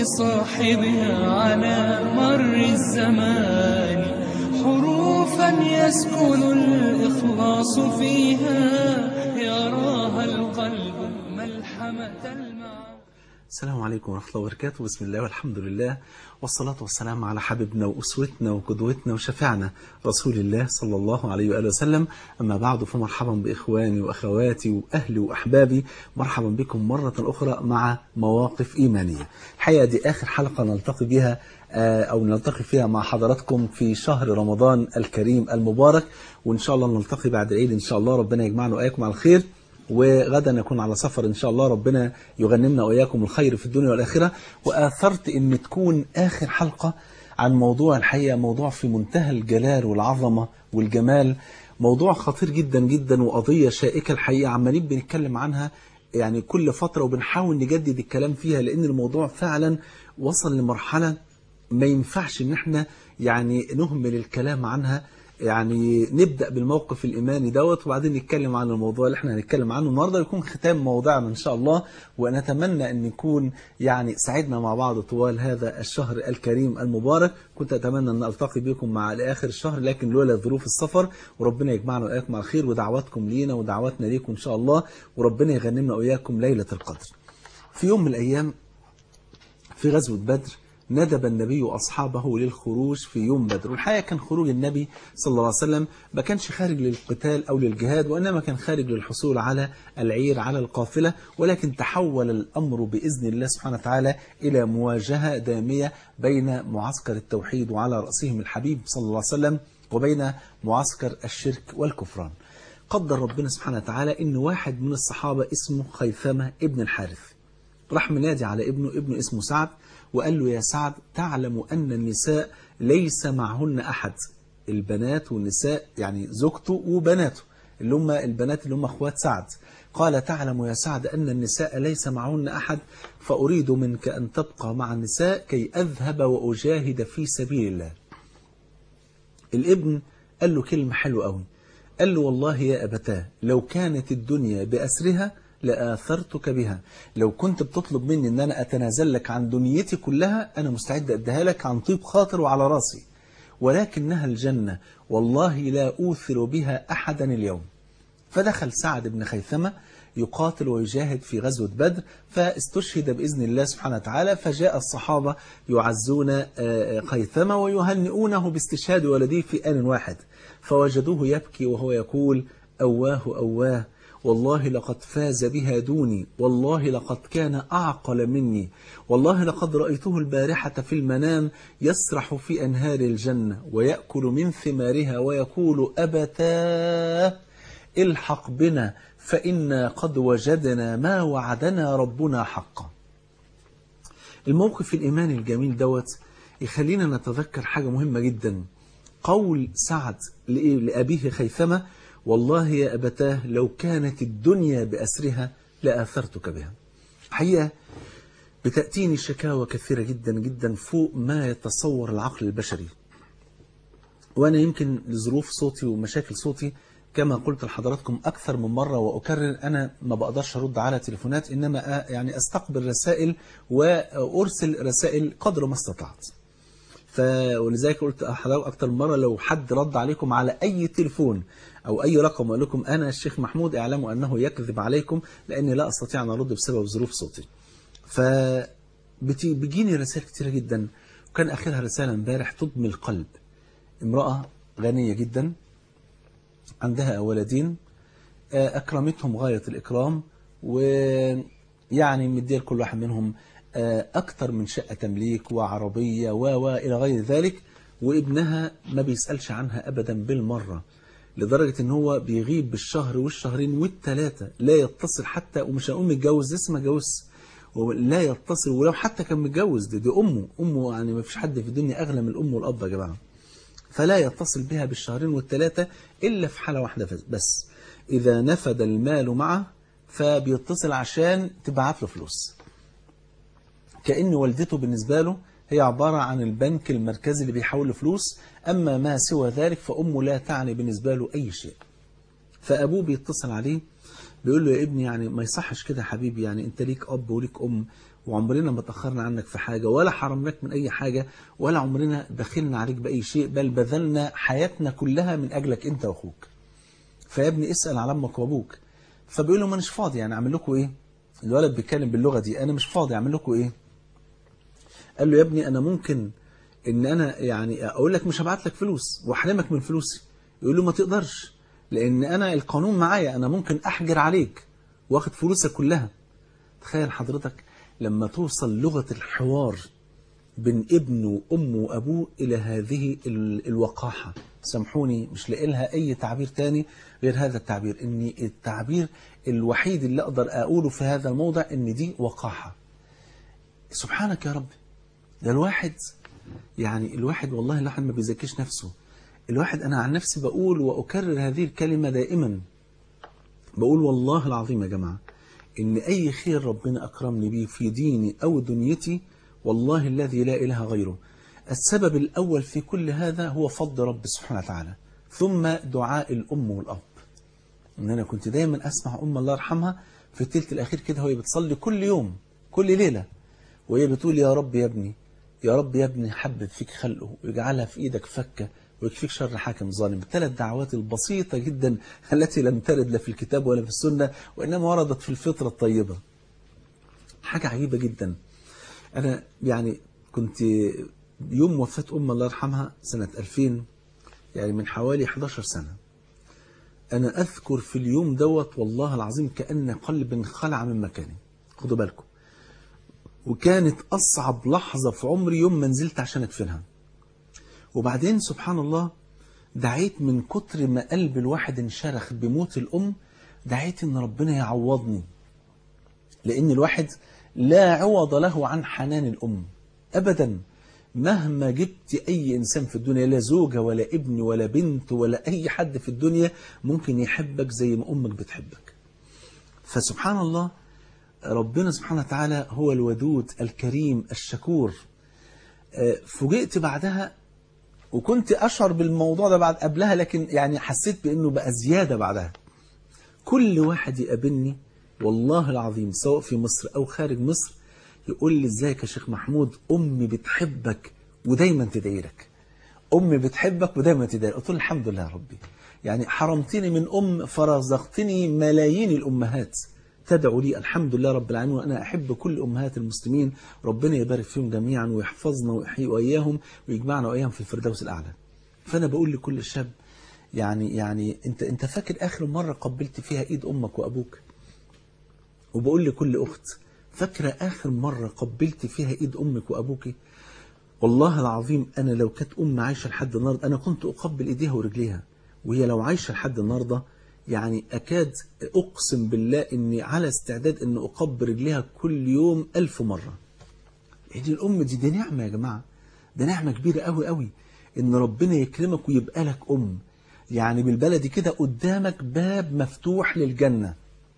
لصاحبها على مر الزمان حروفا يسكن الإخلاص فيها يراها القلب ملحمة المعاني السلام عليكم ورحمة الله وبركاته بسم الله والحمد لله والصلاة والسلام على حبيبنا وأسوتنا وقدوتنا وشفعنا رسول الله صلى الله عليه وآله وسلم أما بعد فمرحبا بإخواني وأخواتي وأهلي وأحبابي مرحبا بكم مرة أخرى مع مواقف إيمانية الحقيقة دي آخر حلقة نلتقي بها أو نلتقي فيها مع حضراتكم في شهر رمضان الكريم المبارك وإن شاء الله نلتقي بعد العيد إن شاء الله ربنا يجمعنا وإياكم على الخير وغدا نكون على سفر إن شاء الله ربنا يغنمنا وإياكم الخير في الدنيا والآخرة وآثرت أن تكون آخر حلقة عن موضوع الحقيقة موضوع في منتهى الجلال والعظمة والجمال موضوع خطير جدا جدا وقضية شائكة الحقيقة عمالين بنتكلم عنها يعني كل فترة وبنحاول نجدد الكلام فيها لأن الموضوع فعلا وصل لمرحلة ما ينفعش ان احنا يعني نهمل الكلام عنها يعني نبدأ بالموقف الإيماني دوت وبعدين نتكلم عن الموضوع اللي احنا هنتكلم عنه النهاردة يكون ختام موضوعنا إن شاء الله ونتمنى أن نكون يعني سعدنا مع بعض طوال هذا الشهر الكريم المبارك كنت أتمنى أن ألتقي بكم مع لآخر الشهر لكن لولا ظروف السفر وربنا يجمعنا وإياكم على خير ودعواتكم لينا ودعواتنا ليكم إن شاء الله وربنا يغنمنا وإياكم ليلة القدر في يوم من الأيام في غزوة بدر ندب النبي أصحابه للخروج في يوم بدر والحقيقة كان خروج النبي صلى الله عليه وسلم ما كانش خارج للقتال أو للجهاد وإنما كان خارج للحصول على العير على القافلة ولكن تحول الأمر بإذن الله سبحانه وتعالى إلى مواجهة دامية بين معسكر التوحيد وعلى رأسهم الحبيب صلى الله عليه وسلم وبين معسكر الشرك والكفران قدر ربنا سبحانه وتعالى إن واحد من الصحابة اسمه خيثمة ابن الحارث راح منادي على ابنه ابنه اسمه سعد وقال له يا سعد تعلم أن النساء ليس معهن أحد البنات والنساء يعني زوجته وبناته اللي هم البنات اللي هم أخوات سعد قال تعلم يا سعد أن النساء ليس معهن أحد فأريد منك أن تبقى مع النساء كي أذهب وأجاهد في سبيل الله الابن قال له كلمة حلوة قوي قال له والله يا أبتاه لو كانت الدنيا بأسرها لآثرتك بها لو كنت بتطلب مني ان انا اتنازل لك عن دنيتي كلها انا مستعد اديها لك عن طيب خاطر وعلى راسي ولكنها الجنة والله لا أوثر بها أحدا اليوم فدخل سعد بن خيثمة يقاتل ويجاهد في غزوة بدر فاستشهد بإذن الله سبحانه وتعالى فجاء الصحابة يعزون خيثمة ويهنئونه باستشهاد ولديه في آن واحد فوجدوه يبكي وهو يقول أواه أواه والله لقد فاز بها دوني والله لقد كان أعقل مني والله لقد رأيته البارحة في المنام يسرح في أنهار الجنة ويأكل من ثمارها ويقول أبتاه الحق بنا فإنا قد وجدنا ما وعدنا ربنا حقا الموقف الإيماني الجميل دوت يخلينا نتذكر حاجة مهمة جدا قول سعد لأبيه خيثمة والله يا أبتاه لو كانت الدنيا بأسرها لآثرتك بها حقيقة بتأتيني شكاوى كثيرة جدا جدا فوق ما يتصور العقل البشري وأنا يمكن لظروف صوتي ومشاكل صوتي كما قلت لحضراتكم أكثر من مرة وأكرر أنا ما بقدرش أرد على تليفونات إنما يعني أستقبل رسائل وأرسل رسائل قدر ما استطعت فلذلك قلت حضرتك أكثر من مرة لو حد رد عليكم على أي تليفون أو أي رقم وقال لكم أنا الشيخ محمود اعلموا أنه يكذب عليكم لأني لا أستطيع أن أرد بسبب ظروف صوتي فبيجيني رسائل كتيرة جدا وكان آخرها رسالة امبارح تضمي القلب امرأة غنية جدا عندها ولدين أكرمتهم غاية الإكرام ويعني مدية لكل واحد منهم أكثر من شقة تمليك وعربية و إلى غير ذلك وابنها ما بيسألش عنها أبدا بالمرة لدرجة ان هو بيغيب بالشهر والشهرين والثلاثة لا يتصل حتى ومش هنقول متجوز لسه ما جوز لا يتصل ولو حتى كان متجوز دي, دي أمه أمه يعني ما فيش حد في الدنيا أغلى من الأم والأب يا جماعة فلا يتصل بها بالشهرين والثلاثة إلا في حالة واحدة بس إذا نفد المال معه فبيتصل عشان تبعت له فلوس كأن والدته بالنسبة له هي عبارة عن البنك المركزي اللي بيحول فلوس أما ما سوى ذلك فأمه لا تعني بالنسبة له أي شيء فأبوه بيتصل عليه بيقول له يا ابني يعني ما يصحش كده يا حبيبي يعني انت ليك اب وليك ام وعمرنا ما تاخرنا عنك في حاجه ولا حرمناك من اي حاجه ولا عمرنا بخلنا عليك باي شيء بل بذلنا حياتنا كلها من اجلك انت واخوك فيا ابني اسال على امك وابوك فبيقول له ما اناش فاضي يعني اعمل لكم ايه الولد بيتكلم باللغه دي انا مش فاضي اعمل لكم ايه قال له يا ابني انا ممكن ان انا يعني اقول لك مش هبعت لك فلوس واحرمك من فلوسي يقول له ما تقدرش لان انا القانون معايا انا ممكن احجر عليك واخد فلوسك كلها تخيل حضرتك لما توصل لغة الحوار بين ابنه وامه وابوه الى هذه ال- الوقاحة سامحوني مش لاقي لها اي تعبير تاني غير هذا التعبير ان التعبير الوحيد اللي اقدر اقوله في هذا الموضع ان دي وقاحة سبحانك يا رب ده الواحد يعني الواحد والله الواحد ما بيزكيش نفسه الواحد أنا عن نفسي بقول وأكرر هذه الكلمة دائما بقول والله العظيم يا جماعة إن أي خير ربنا أكرمني بيه في ديني أو دنيتي والله الذي لا إله غيره السبب الأول في كل هذا هو فضل رب سبحانه وتعالى ثم دعاء الأم والأب إن أنا كنت دايما أسمع أم الله يرحمها في التلت الأخير كده وهي بتصلي كل يوم كل ليلة وهي بتقول يا رب يا ابني يا رب يا ابني حبب فيك خلقه ويجعلها في ايدك فكة ويكفيك شر حاكم ظالم الثلاث دعوات البسيطة جدا التي لم ترد لا في الكتاب ولا في السنة وإنما وردت في الفطرة الطيبة حاجة عجيبة جدا أنا يعني كنت يوم وفاة أم الله يرحمها سنة 2000 يعني من حوالي 11 سنة أنا أذكر في اليوم دوت والله العظيم كأن قلب انخلع من مكاني خدوا بالكم وكانت أصعب لحظة في عمري يوم ما نزلت عشان أدفنها وبعدين سبحان الله دعيت من كتر ما قلب الواحد انشرخ بموت الأم دعيت إن ربنا يعوضني لأن الواحد لا عوض له عن حنان الأم أبدا مهما جبت أي إنسان في الدنيا لا زوجة ولا ابن ولا بنت ولا أي حد في الدنيا ممكن يحبك زي ما أمك بتحبك فسبحان الله ربنا سبحانه وتعالى هو الودود الكريم الشكور آه، فوجئت بعدها وكنت أشعر بالموضوع ده بعد قبلها لكن يعني حسيت بأنه بقى زيادة بعدها كل واحد يقابلني والله العظيم سواء في مصر أو خارج مصر يقول لي ازيك يا شيخ محمود أمي بتحبك ودايما تدعي لك أمي بتحبك ودايما تدعي لك قلت له الحمد لله يا ربي يعني حرمتني من أم فرزقتني ملايين الأمهات تدعو لي الحمد لله رب العالمين وأنا أحب كل أمهات المسلمين ربنا يبارك فيهم جميعا ويحفظنا ويحيي وإياهم ويجمعنا وإياهم في الفردوس الأعلى فأنا بقول لكل شاب يعني يعني أنت أنت فاكر آخر مرة قبلت فيها إيد أمك وأبوك وبقول لكل أخت فاكرة آخر مرة قبلت فيها إيد أمك وأبوك والله العظيم أنا لو كانت أم عايشة لحد النهاردة أنا كنت أقبل إيديها ورجليها وهي لو عايشة لحد النهاردة يعني أكاد أقسم بالله إني على استعداد إن أقبل رجليها كل يوم ألف مرة لأن الأم دي دي نعمة يا جماعة ده نعمة كبيرة قوي قوي إن ربنا يكرمك ويبقى لك أم يعني بالبلدي كده قدامك باب مفتوح للجنة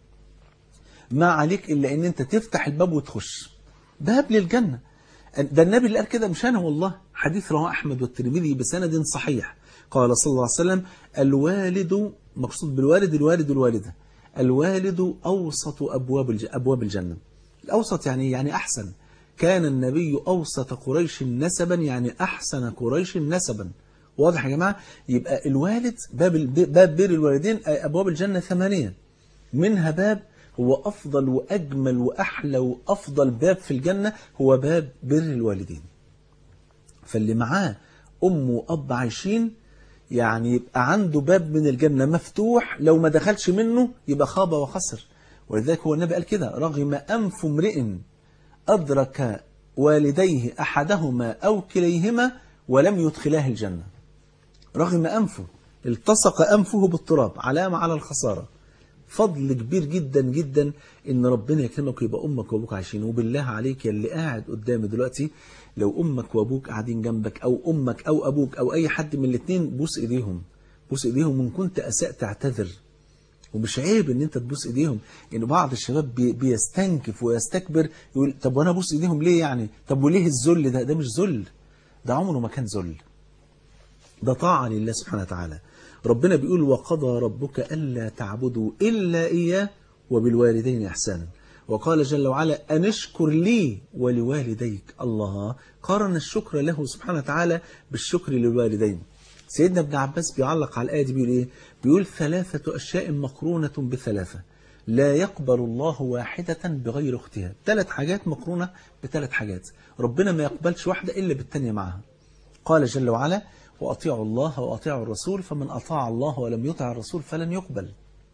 ما عليك إلا إن أنت تفتح الباب وتخش باب للجنة ده النبي اللي قال كده مش أنا والله حديث رواه أحمد والترمذي بسند صحيح قال صلى الله عليه وسلم الوالد مقصود بالوالد الوالد والوالدة الوالد أوسط أبواب الج- أبواب الجنة الأوسط يعني يعني أحسن كان النبي أوسط قريش نسبا يعني أحسن قريش نسبا واضح يا جماعة يبقى الوالد باب الب- باب بر الوالدين أبواب الجنة ثمانية منها باب هو أفضل وأجمل وأحلى وأفضل باب في الجنة هو باب بر الوالدين فاللي معاه أم وأب عايشين يعني يبقى عنده باب من الجنة مفتوح لو ما دخلش منه يبقى خاب وخسر ولذلك هو النبي قال كده رغم أنف امرئ أدرك والديه أحدهما أو كليهما ولم يدخلاه الجنة رغم أنفه التصق أنفه بالتراب علامة على الخسارة فضل كبير جدا جدا ان ربنا يكرمك ويبقى امك وابوك عايشين وبالله عليك يا اللي قاعد قدامي دلوقتي لو امك وابوك قاعدين جنبك او امك او ابوك او اي حد من الاثنين بوس ايديهم بوس ايديهم وان كنت اسأت اعتذر ومش عيب ان انت تبوس ايديهم ان بعض الشباب بي بيستنكف ويستكبر يقول طب وانا ابوس ايديهم ليه يعني طب وليه الذل ده ده مش ذل ده عمره ما كان ذل ده طاعة لله سبحانه وتعالى ربنا بيقول وقضى ربك ألا تعبدوا إلا إياه وبالوالدين إحسانا وقال جل وعلا أن اشكر لي ولوالديك الله قارن الشكر له سبحانه وتعالى بالشكر للوالدين سيدنا ابن عباس بيعلق على الآية دي بيقول إيه بيقول ثلاثة أشياء مقرونة بثلاثة لا يقبل الله واحدة بغير اختها ثلاث حاجات مقرونة بثلاث حاجات ربنا ما يقبلش واحدة إلا بالتانية معها قال جل وعلا وأطيعوا الله وأطيعوا الرسول فمن أطاع الله ولم يطع الرسول فلن يقبل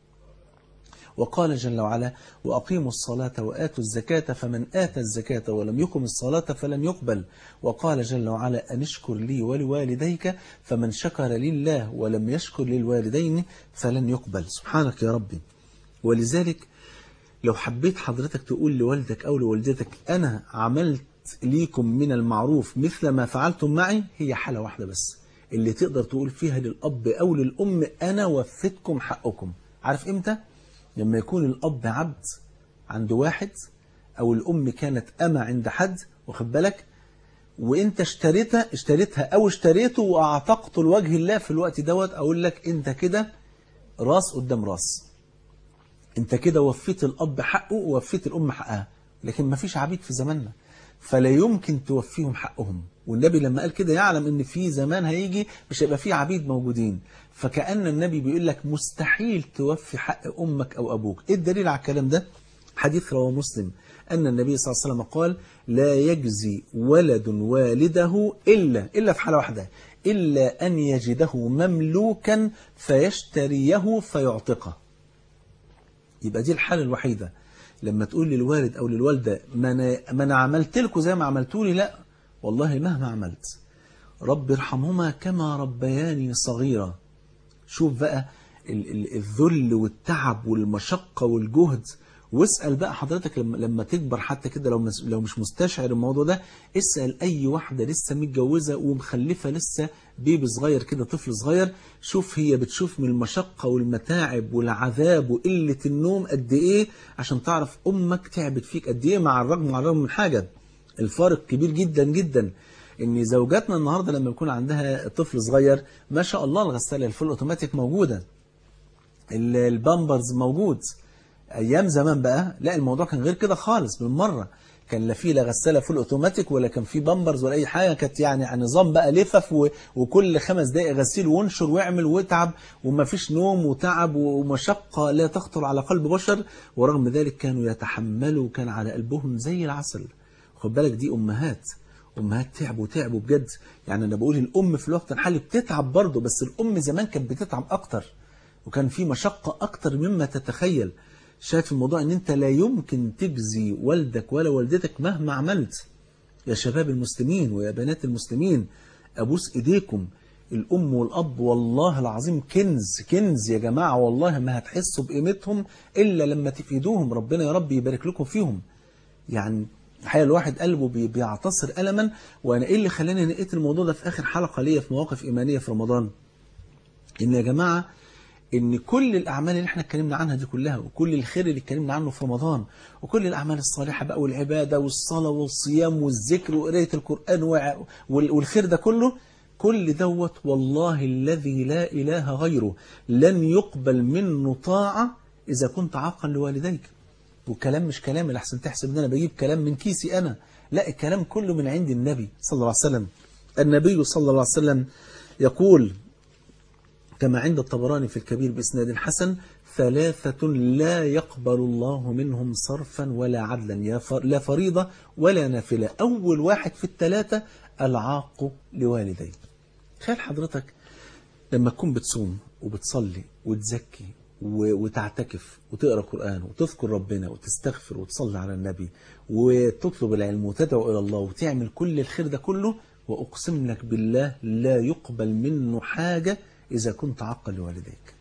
وقال جل وعلا وأقيموا الصلاة وآتوا الزكاة فمن آتى الزكاة ولم يقم الصلاة فلن يقبل وقال جل وعلا أن اشكر لي ولوالديك فمن شكر لله ولم يشكر للوالدين فلن يقبل سبحانك يا ربي ولذلك لو حبيت حضرتك تقول لوالدك أو لوالدتك أنا عملت ليكم من المعروف مثل ما فعلتم معي هي حالة واحدة بس اللي تقدر تقول فيها للأب أو للأم أنا وفيتكم حقكم عارف إمتى؟ لما يكون الأب عبد عند واحد أو الأم كانت أما عند حد واخد بالك وانت اشتريتها اشتريتها او اشتريته واعتقته لوجه الله في الوقت دوت اقول لك انت كده راس قدام راس انت كده وفيت الاب حقه ووفيت الام حقها لكن ما فيش عبيد في زماننا فلا يمكن توفيهم حقهم والنبي لما قال كده يعلم ان في زمان هيجي مش هيبقى فيه عبيد موجودين فكأن النبي بيقول لك مستحيل توفي حق امك او ابوك ايه الدليل على الكلام ده حديث رواه مسلم أن النبي صلى الله عليه وسلم قال لا يجزي ولد والده إلا إلا في حالة واحدة إلا أن يجده مملوكا فيشتريه فيعتقه يبقى دي الحالة الوحيدة لما تقول للوالد أو للوالدة ما أنا, ما أنا عملت لكم زي ما عملتوا لي لا والله مهما عملت رب ارحمهما كما ربياني صغيرا شوف بقى ال- ال- الذل والتعب والمشقة والجهد واسأل بقى حضرتك لما, لما تكبر حتى كده لو مس- لو مش مستشعر الموضوع ده اسأل أي واحدة لسه متجوزة ومخلفة لسه بيبي صغير كده طفل صغير شوف هي بتشوف من المشقة والمتاعب والعذاب وقلة النوم قد إيه عشان تعرف أمك تعبت فيك قد إيه مع الرغم مع الرغم من حاجة الفارق كبير جدا جدا ان زوجاتنا النهارده لما يكون عندها طفل صغير ما شاء الله الغساله الفول اوتوماتيك موجوده ال- البامبرز موجود ايام زمان بقى لا الموضوع كان غير كده خالص بالمره كان لا في لا غساله فول اوتوماتيك ولا كان في بامبرز ولا اي حاجه كانت يعني عن نظام بقى لفف و... وكل خمس دقائق غسيل وانشر واعمل واتعب وما فيش نوم وتعب ومشقه لا تخطر على قلب بشر ورغم ذلك كانوا يتحملوا وكان على قلبهم زي العسل خد بالك دي امهات امهات تعبوا تعبوا بجد يعني انا بقول الام في الوقت الحالي بتتعب برضه بس الام زمان كانت بتتعب اكتر وكان في مشقة أكتر مما تتخيل شايف الموضوع ان انت لا يمكن تجزي والدك ولا والدتك مهما عملت يا شباب المسلمين ويا بنات المسلمين ابوس ايديكم الام والاب والله العظيم كنز كنز يا جماعة والله ما هتحسوا بقيمتهم الا لما تفيدوهم ربنا يا رب يبارك لكم فيهم يعني الحقيقه الواحد قلبه بي- بيعتصر ألما وأنا إيه اللي خلاني نقيت الموضوع ده في آخر حلقة ليا في مواقف إيمانية في رمضان إن يا جماعة إن كل الأعمال اللي إحنا اتكلمنا عنها دي كلها وكل الخير اللي اتكلمنا عنه في رمضان وكل الأعمال الصالحة بقى والعبادة والصلاة والصيام والذكر وقراية القرآن وع- وال- والخير ده كله كل دوت والله الذي لا إله غيره لن يقبل منه طاعة إذا كنت عاقا لوالديك وكلام مش كلام اللي احسن تحسب ان انا بجيب كلام من كيسي انا لا الكلام كله من عند النبي صلى الله عليه وسلم النبي صلى الله عليه وسلم يقول كما عند الطبراني في الكبير بإسناد حسن ثلاثة لا يقبل الله منهم صرفا ولا عدلا يا فر- لا فريضة ولا نافلة أول واحد في الثلاثة العاق لوالديه تخيل حضرتك لما تكون بتصوم وبتصلي وتزكي و- وتعتكف وتقرا قران وتذكر ربنا وتستغفر وتصلي على النبي وتطلب العلم وتدعو الى الله وتعمل كل الخير ده كله واقسم لك بالله لا يقبل منه حاجه اذا كنت عاقا لوالديك.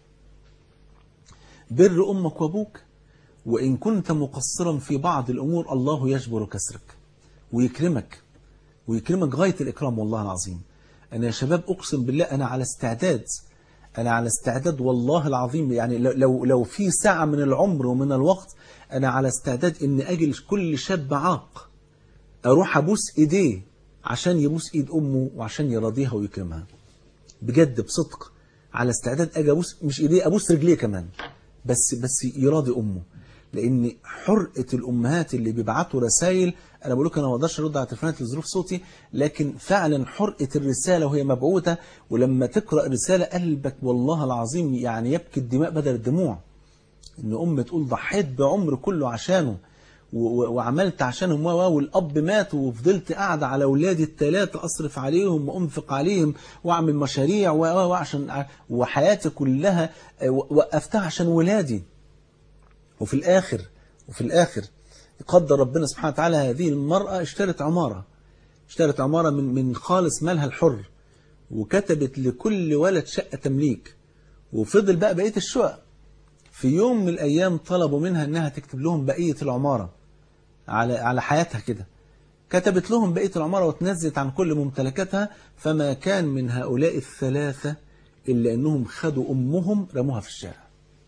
بر امك وابوك وان كنت مقصرا في بعض الامور الله يجبر كسرك ويكرمك ويكرمك غاية الإكرام والله العظيم أنا يا شباب أقسم بالله أنا على استعداد أنا على استعداد والله العظيم يعني لو- لو لو في ساعة من العمر ومن الوقت أنا على استعداد إن أجل كل شاب عاق أروح أبوس إيديه عشان يبوس إيد أمه وعشان يرضيها ويكرمها بجد بصدق على استعداد أجي أبوس مش إيديه أبوس رجليه كمان بس بس يراضي أمه لان حرقه الامهات اللي بيبعتوا رسائل انا بقول لك انا ما اقدرش ارد على تليفونات لظروف صوتي لكن فعلا حرقه الرساله وهي مبعوثه ولما تقرا رساله قلبك والله العظيم يعني يبكي الدماء بدل الدموع ان ام تقول ضحيت بعمر كله عشانه و- و- وعملت عشانهم و- و- والاب مات وفضلت قاعده على اولادي الثلاثه اصرف عليهم وانفق عليهم واعمل مشاريع و- و- وعشان ع- وحياتي كلها آه، و- وقفتها عشان ولادي وفي الآخر وفي الآخر يقدر ربنا سبحانه وتعالى هذه المرأة اشترت عمارة اشترت عمارة من من خالص مالها الحر وكتبت لكل ولد شقة تمليك وفضل بقى بقية الشقق في يوم من الأيام طلبوا منها أنها تكتب لهم بقية العمارة على على حياتها كده كتبت لهم بقية العمارة وتنزلت عن كل ممتلكاتها فما كان من هؤلاء الثلاثة إلا أنهم خدوا أمهم رموها في الشارع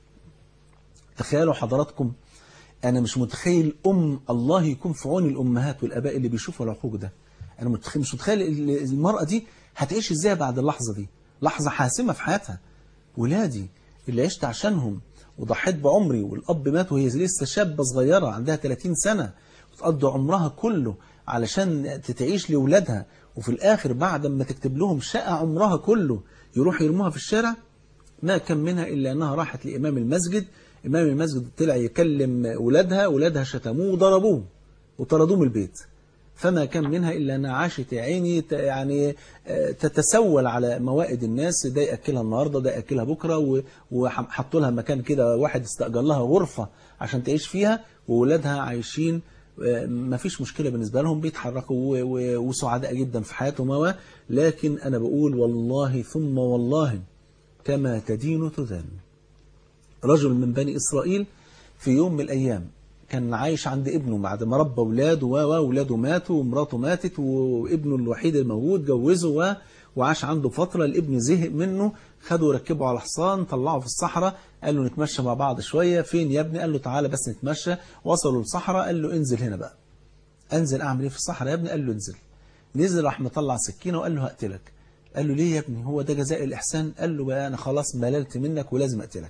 تخيلوا حضراتكم أنا مش متخيل أم الله يكون في عون الأمهات والآباء اللي بيشوفوا العقوق ده أنا متخيل مش متخيل ال- المرأة دي هتعيش إزاي بعد اللحظة دي لحظة حاسمة في حياتها ولادي اللي عشت عشانهم وضحيت بعمري والأب مات وهي لسه شابة صغيرة عندها 30 سنة وتقضي عمرها كله علشان تتعيش لأولادها وفي الآخر بعد ما تكتب لهم شقة عمرها كله يروح يرموها في الشارع ما كان منها إلا أنها راحت لإمام المسجد إمام المسجد طلع يكلم ولادها ولادها شتموه وضربوه وطردوه من البيت فما كان منها إلا أنها عاشت يا عيني ت- يعني آه، تتسول على موائد الناس ده يأكلها النهاردة ده يأكلها بكرة و- وحطوا لها مكان كده واحد استأجر لها غرفة عشان تعيش فيها وولادها عايشين آه، ما فيش مشكلة بالنسبة لهم بيتحركوا و- و- وسعداء جدا في حياتهم و- لكن أنا بقول والله ثم والله كما تدين تدان رجل من بني إسرائيل في يوم من الأيام كان عايش عند ابنه بعد ما ربى ولاده وولاده ماتوا ومراته ماتت وابنه الوحيد الموجود جوزه و... وعاش عنده فترة الابن زهق منه خده وركبه على حصان طلعه في الصحراء قال له نتمشى مع بعض شوية فين يا ابني قال له تعالى بس نتمشى وصلوا الصحراء قال له انزل هنا بقى انزل اعمل ايه في الصحراء يا ابني قال له انزل نزل راح مطلع سكينه وقال له هقتلك قال له ليه يا ابني هو ده جزاء الاحسان قال له بقى انا خلاص مللت منك ولازم اقتلك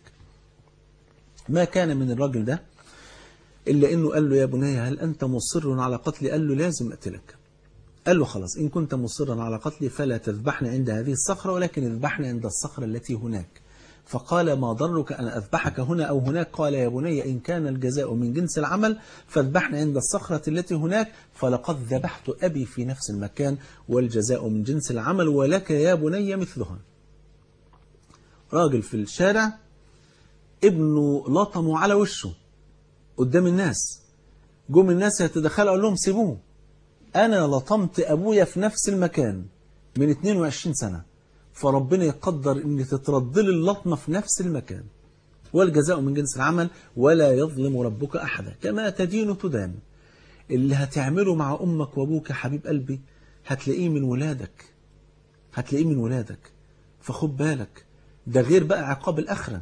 ما كان من الراجل ده إلا إنه قال له يا بني هل أنت مصر على قتلي قال له لازم أقتلك قال له خلاص إن كنت مصرا على قتلي فلا تذبحني عند هذه الصخرة ولكن اذبحني عند الصخرة التي هناك فقال ما ضرك أن أذبحك هنا أو هناك قال يا بني إن كان الجزاء من جنس العمل فاذبحني عند الصخرة التي هناك فلقد ذبحت أبي في نفس المكان والجزاء من جنس العمل ولك يا بني مثلها راجل في الشارع ابنه لطمه على وشه قدام الناس جم الناس يتدخلوا قال لهم سيبوه أنا لطمت أبويا في نفس المكان من 22 سنة فربنا يقدر أن تترد لي اللطمة في نفس المكان والجزاء من جنس العمل ولا يظلم ربك أحدا كما تدين تدان اللي هتعمله مع أمك وأبوك يا حبيب قلبي هتلاقيه من ولادك هتلاقيه من ولادك فخد بالك ده غير بقى عقاب الآخرة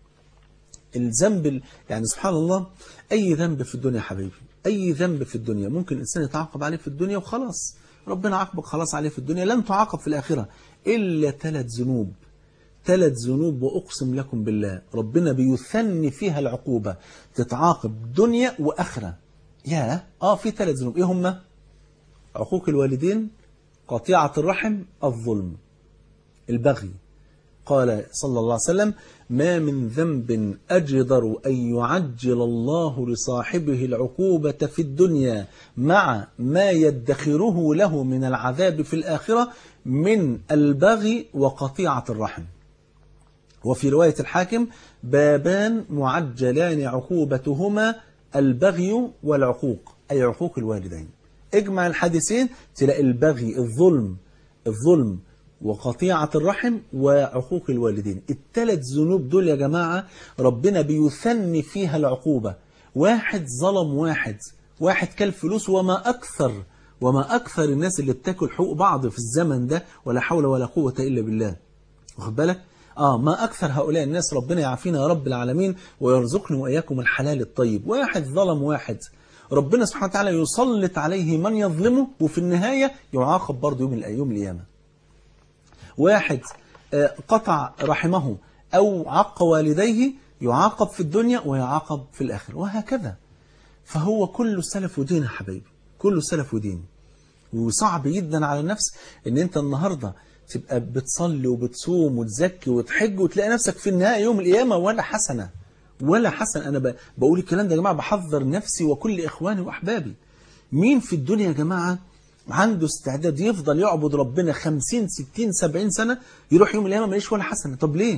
الذنب ال- يعني سبحان الله أي ذنب في الدنيا يا حبيبي أي ذنب في الدنيا ممكن الإنسان يتعاقب عليه في الدنيا وخلاص ربنا عاقبك خلاص عليه في الدنيا لن تعاقب في الآخرة إلا ثلاث ذنوب ثلاث ذنوب وأقسم لكم بالله ربنا بيثني فيها العقوبة تتعاقب دنيا وآخرة يا آه في ثلاث ذنوب إيه هما عقوق الوالدين قطيعة الرحم الظلم البغي قال صلى الله عليه وسلم ما من ذنب أجدر أن يعجل الله لصاحبه العقوبة في الدنيا مع ما يدخره له من العذاب في الآخرة من البغي وقطيعة الرحم وفي رواية الحاكم بابان معجلان عقوبتهما البغي والعقوق أي عقوق الوالدين اجمع الحديثين تلاقي البغي الظلم الظلم وقطيعة الرحم وعقوق الوالدين الثلاث ذنوب دول يا جماعة ربنا بيثني فيها العقوبة واحد ظلم واحد واحد كل فلوس وما أكثر وما أكثر الناس اللي بتاكل حقوق بعض في الزمن ده ولا حول ولا قوة إلا بالله واخد بالك آه ما أكثر هؤلاء الناس ربنا يعافينا يا رب العالمين ويرزقني وإياكم الحلال الطيب واحد ظلم واحد ربنا سبحانه وتعالى يسلط عليه من يظلمه وفي النهاية يعاقب برضه يوم الأيام القيامة واحد آه، قطع رحمه أو عق والديه يعاقب في الدنيا ويعاقب في الآخرة وهكذا فهو كله سلف ودين يا حبايبي كله سلف ودين وصعب جدا على النفس ان انت النهاردة تبقى بتصلي وبتصوم وتزكي وتحج وتلاقي نفسك في النهاية يوم القيامة ولا حسنة ولا حسنة انا ب- بقول الكلام ده يا جماعة بحذر نفسي وكل اخواني واحبابي مين في الدنيا يا جماعة عنده استعداد يفضل يعبد ربنا 50 60 70 سنة يروح يوم القيامة ماليش ولا حسنة طب ليه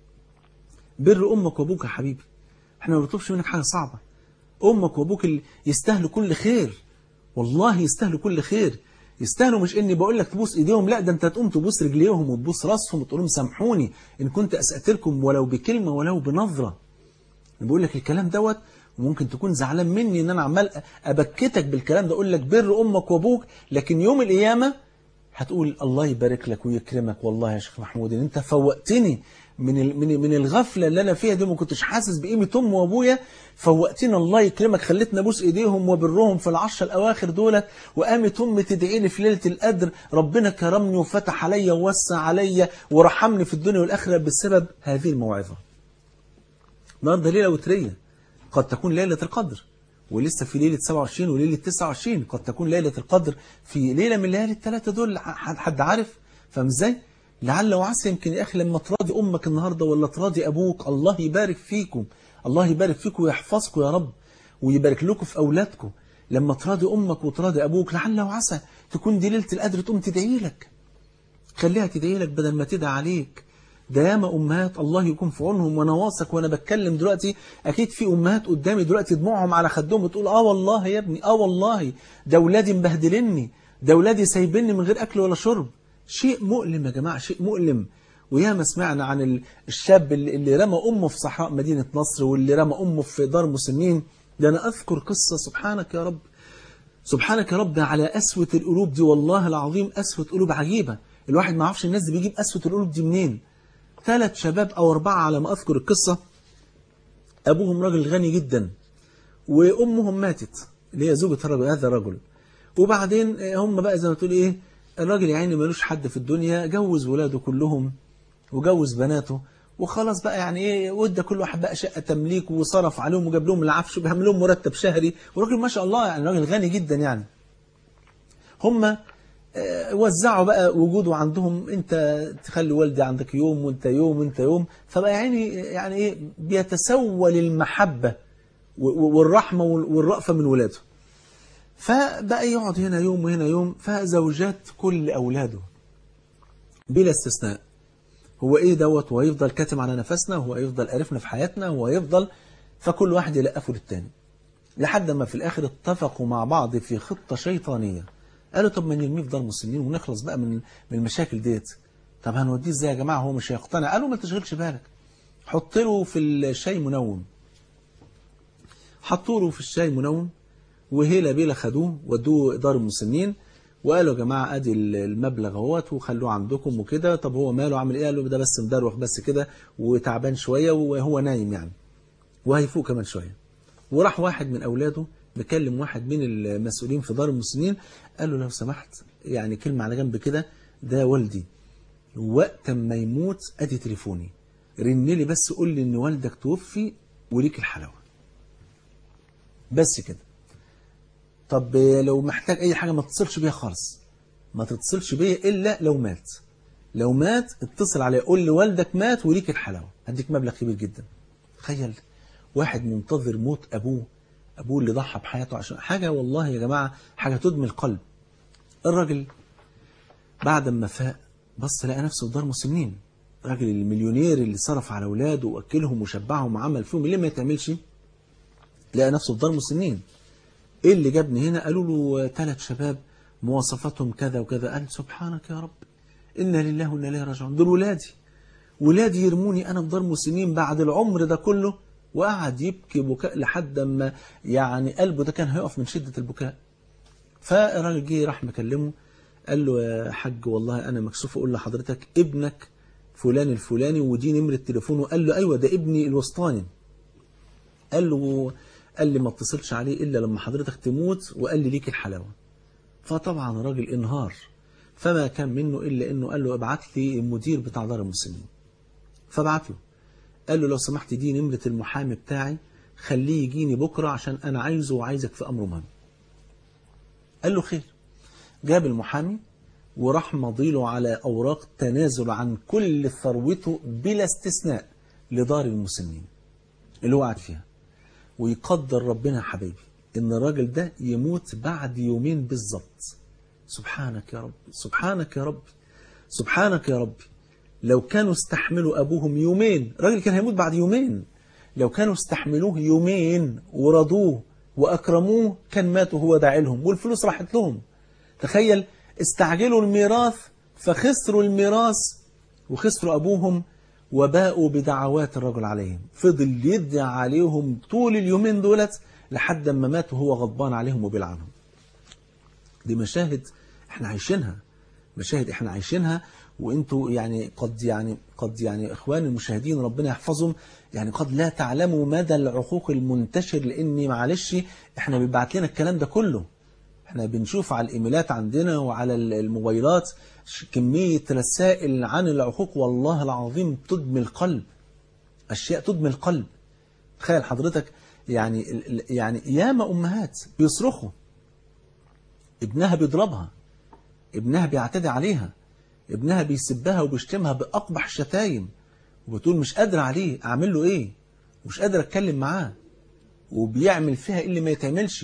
بر امك وابوك يا حبيبي احنا ما بنطلبش منك حاجة صعبة امك وابوك اللي يستاهلوا كل خير والله يستاهلوا كل خير يستاهلوا مش اني بقول لك تبوس ايديهم لا ده انت تقوم تبوس رجليهم وتبوس راسهم وتقول لهم سامحوني ان كنت اسأت لكم ولو بكلمة ولو بنظرة انا بقول لك الكلام دوت وممكن تكون زعلان مني ان انا عمال ابكتك بالكلام ده اقول لك بر امك وابوك لكن يوم القيامه هتقول الله يبارك لك ويكرمك والله يا شيخ محمود ان انت فوقتني من ال- من من الغفله اللي انا فيها دي ما كنتش حاسس بقيمه امي وابويا فوقتني الله يكرمك خليتني ابوس ايديهم وبرهم في العشر الاواخر دولت وقامت امي تدعي لي في ليله القدر ربنا كرمني وفتح عليا ووسع عليا ورحمني في الدنيا والاخره بسبب هذه الموعظه النهارده ليله وتريه قد تكون ليله القدر ولسه في ليله 27 وليله 29 قد تكون ليله القدر في ليله من الليالي الثلاثه دول حد حد عارف فاهم ازاي لعل وعسى يمكن يا اخي لما تراضي امك النهارده ولا تراضي ابوك الله يبارك فيكم الله يبارك فيكم ويحفظكم يا رب ويبارك لكم في اولادكم لما تراضي امك وتراضي ابوك لعل وعسى تكون دي ليله القدر تقوم تدعي لك خليها تدعي لك بدل ما تدعي عليك ده ياما امهات الله يكون في عونهم وانا واثق وانا بتكلم دلوقتي اكيد في امهات قدامي دلوقتي دموعهم على خدهم بتقول اه والله يا ابني اه والله ده اولادي مبهدلني ده اولادي سايبيني من غير اكل ولا شرب شيء مؤلم يا جماعه شيء مؤلم وياما سمعنا عن ال- الشاب اللي اللي رمى امه في صحراء مدينه نصر واللي رمى امه في دار مسنين ده انا اذكر قصه سبحانك يا رب سبحانك يا رب على قسوة القلوب دي والله العظيم قسوة قلوب عجيبة الواحد ما يعرفش الناس دي بيجيب قسوة القلوب دي منين ثلاث شباب أو أربعة على ما أذكر القصة أبوهم راجل غني جدا وأمهم ماتت اللي هي زوجة الرجل هذا الرجل وبعدين هم بقى زي ما تقول إيه الراجل يا عيني ملوش حد في الدنيا جوز ولاده كلهم وجوز بناته وخلاص بقى يعني ايه وادى كل واحد بقى شقه تمليك وصرف عليهم وجاب لهم العفش وبيعمل لهم مرتب شهري وراجل ما شاء الله يعني راجل غني جدا يعني هم وزعوا بقى وجوده عندهم انت تخلي والدي عندك يوم وانت يوم وانت يوم فبقى يعني يعني ايه بيتسول المحبه و- و- والرحمه وال- والرأفه من ولاده فبقى يقعد هنا يوم وهنا يوم فزوجات كل اولاده بلا استثناء هو ايه دوت هو يفضل كاتم على نفسنا هو يفضل قرفنا في حياتنا هو يفضل فكل واحد يلقفه للتاني لحد ما في الاخر اتفقوا مع بعض في خطة شيطانية قالوا طب ما نرميه في دار مسنين ونخلص بقى من من المشاكل ديت طب هنوديه ازاي يا جماعة هو مش هيقتنع قالوا ما تشغلش بالك حط له في الشاي منوم حطوا له في الشاي منوم وهيلا بيلا خدوه ودوه دار المسنين وقالوا يا جماعة ادي المبلغ اهوت وخلوه عندكم وكده طب هو ماله عامل ايه قالوا ده بس مدروخ بس كده وتعبان شوية وهو نايم يعني وهيفوق كمان شوية وراح واحد من اولاده مكلم واحد من المسؤولين في دار المسنين قال له لو سمحت يعني كلمة على جنب كده ده والدي وقت ما يموت ادي تليفوني رن لي بس قول لي ان والدك توفي وليك الحلاوة بس كده طب لو محتاج اي حاجة ما تتصلش بيها خالص ما تتصلش بيا الا لو مات لو مات اتصل عليه قول لي والدك مات وليك الحلاوة هديك مبلغ كبير جدا تخيل واحد منتظر موت ابوه ابوه اللي ضحى بحياته عشان حاجة والله يا جماعة حاجة تدمي القلب الراجل بعد ما فاق بص لقى نفسه في دار مسنين الراجل المليونير اللي صرف على اولاده واكلهم وشبعهم وعمل فيهم ليه ما يتعملش لقى نفسه في دار مسنين ايه اللي جابني هنا قالوا له ثلاث شباب مواصفاتهم كذا وكذا قال سبحانك يا رب إنا لله وإنا إليه راجعون دول ولادي ولادي يرموني أنا في دار مسنين بعد العمر ده كله وقعد يبكي بكاء لحد ما يعني قلبه ده كان هيقف من شدة البكاء فالراجل جه راح مكلمه قال له يا حاج والله أنا مكسوف أقول لحضرتك ابنك فلان الفلاني ودي نمرة تليفونه قال له أيوة ده ابني الوسطاني قال له قال لي ما اتصلش عليه إلا لما حضرتك تموت وقال لي ليك الحلاوة فطبعا الراجل انهار فما كان منه إلا إنه قال له ابعت لي المدير بتاع دار المسلمين فبعت له قال له لو سمحت دي نمرة المحامي بتاعي خليه يجيني بكرة عشان أنا عايزه وعايزك في أمر مهم قال له خير جاب المحامي وراح مضيله على أوراق تنازل عن كل ثروته بلا استثناء لدار المسنين اللي هو قاعد فيها ويقدر ربنا يا حبيبي إن الراجل ده يموت بعد يومين بالظبط سبحانك يا رب سبحانك يا رب سبحانك يا رب لو كانوا استحملوا أبوهم يومين الراجل كان هيموت بعد يومين لو كانوا استحملوه يومين ورضوه وأكرموه كان مات وهو داعي لهم والفلوس راحت لهم تخيل استعجلوا الميراث فخسروا الميراث وخسروا أبوهم وباءوا بدعوات الرجل عليهم فضل يدعي عليهم طول اليومين دولت لحد ما مات وهو غضبان عليهم وبيلعنهم دي مشاهد احنا عايشينها مشاهد احنا عايشينها وانتوا يعني قد يعني قد يعني اخوان المشاهدين ربنا يحفظهم يعني قد لا تعلموا مدى العقوق المنتشر لاني معلش احنا بيبعت لنا الكلام ده كله احنا بنشوف على الايميلات عندنا وعلى الموبايلات كمية رسائل عن العقوق والله العظيم تدمي القلب اشياء تدمي القلب تخيل حضرتك يعني يعني ياما امهات بيصرخوا ابنها بيضربها ابنها بيعتدي عليها ابنها بيسبها وبيشتمها بأقبح شتايم وبتقول مش قادر عليه أعمل له إيه مش قادر أتكلم معاه وبيعمل فيها اللي ما يتعملش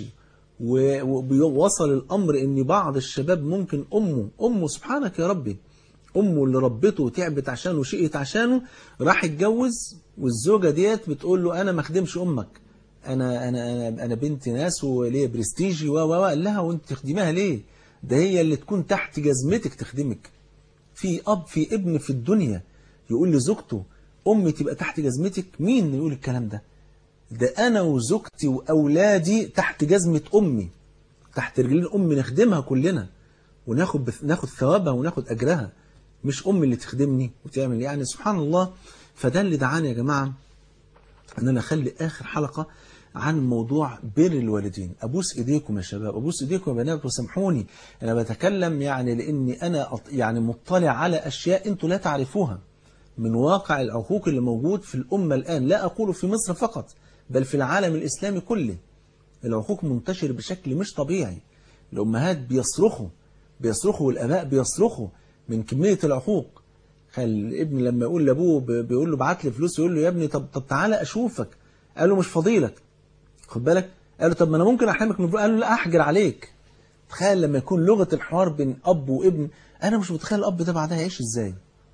ووصل الأمر إن بعض الشباب ممكن أمه أمه سبحانك يا ربي أمه اللي ربته وتعبت عشانه وشقت عشانه راح يتجوز والزوجة ديت بتقول له أنا ما أخدمش أمك أنا أنا أنا أنا بنت ناس وليه برستيجي و و قال لها وأنت تخدميها ليه؟ ده هي اللي تكون تحت جزمتك تخدمك في أب في ابن في الدنيا يقول لزوجته أمي تبقى تحت جزمتك مين اللي يقول الكلام ده ده أنا وزوجتي وأولادي تحت جزمة أمي تحت رجلين أمي نخدمها كلنا وناخد بث... ناخد ثوابها وناخد أجرها مش أمي اللي تخدمني وتعمل يعني سبحان الله فده اللي دعاني يا جماعة أن أنا أخلي آخر حلقة عن موضوع بر الوالدين أبوس إيديكم يا شباب أبوس إيديكم يا بنات وسامحوني أنا بتكلم يعني لأني أنا يعني مطلع على أشياء أنتوا لا تعرفوها من واقع العقوق اللي موجود في الأمة الآن لا أقول في مصر فقط بل في العالم الإسلامي كله العقوق منتشر بشكل مش طبيعي الأمهات بيصرخوا بيصرخوا والآباء بيصرخوا من كمية العقوق الابن لما يقول لأبوه بيقول له بعت لي فلوس يقول له يا ابني طب طب تعالى أشوفك قال له مش فضيلك خد بالك قال له طب ما أنا ممكن أحرمك من قال له لا أحجر عليك تخيل لما يكون لغة الحوار بين أب وابن أنا مش متخيل الأب ده بعدها يعيش إزاي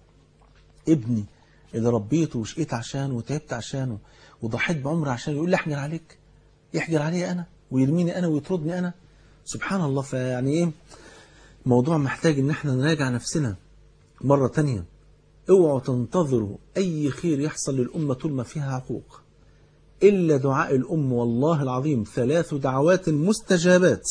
ابني اللي ربيته وشقيت عشانه وتعبت عشانه وضحيت بعمري عشان يقول لي احجر عليك يحجر علي أنا ويرميني أنا ويطردني أنا سبحان الله فيعني إيه موضوع محتاج إن احنا نراجع نفسنا مرة تانية اوعوا تنتظروا أي خير يحصل للأمة طول ما فيها عقوق إلا دعاء الأم والله العظيم ثلاث دعوات مستجابات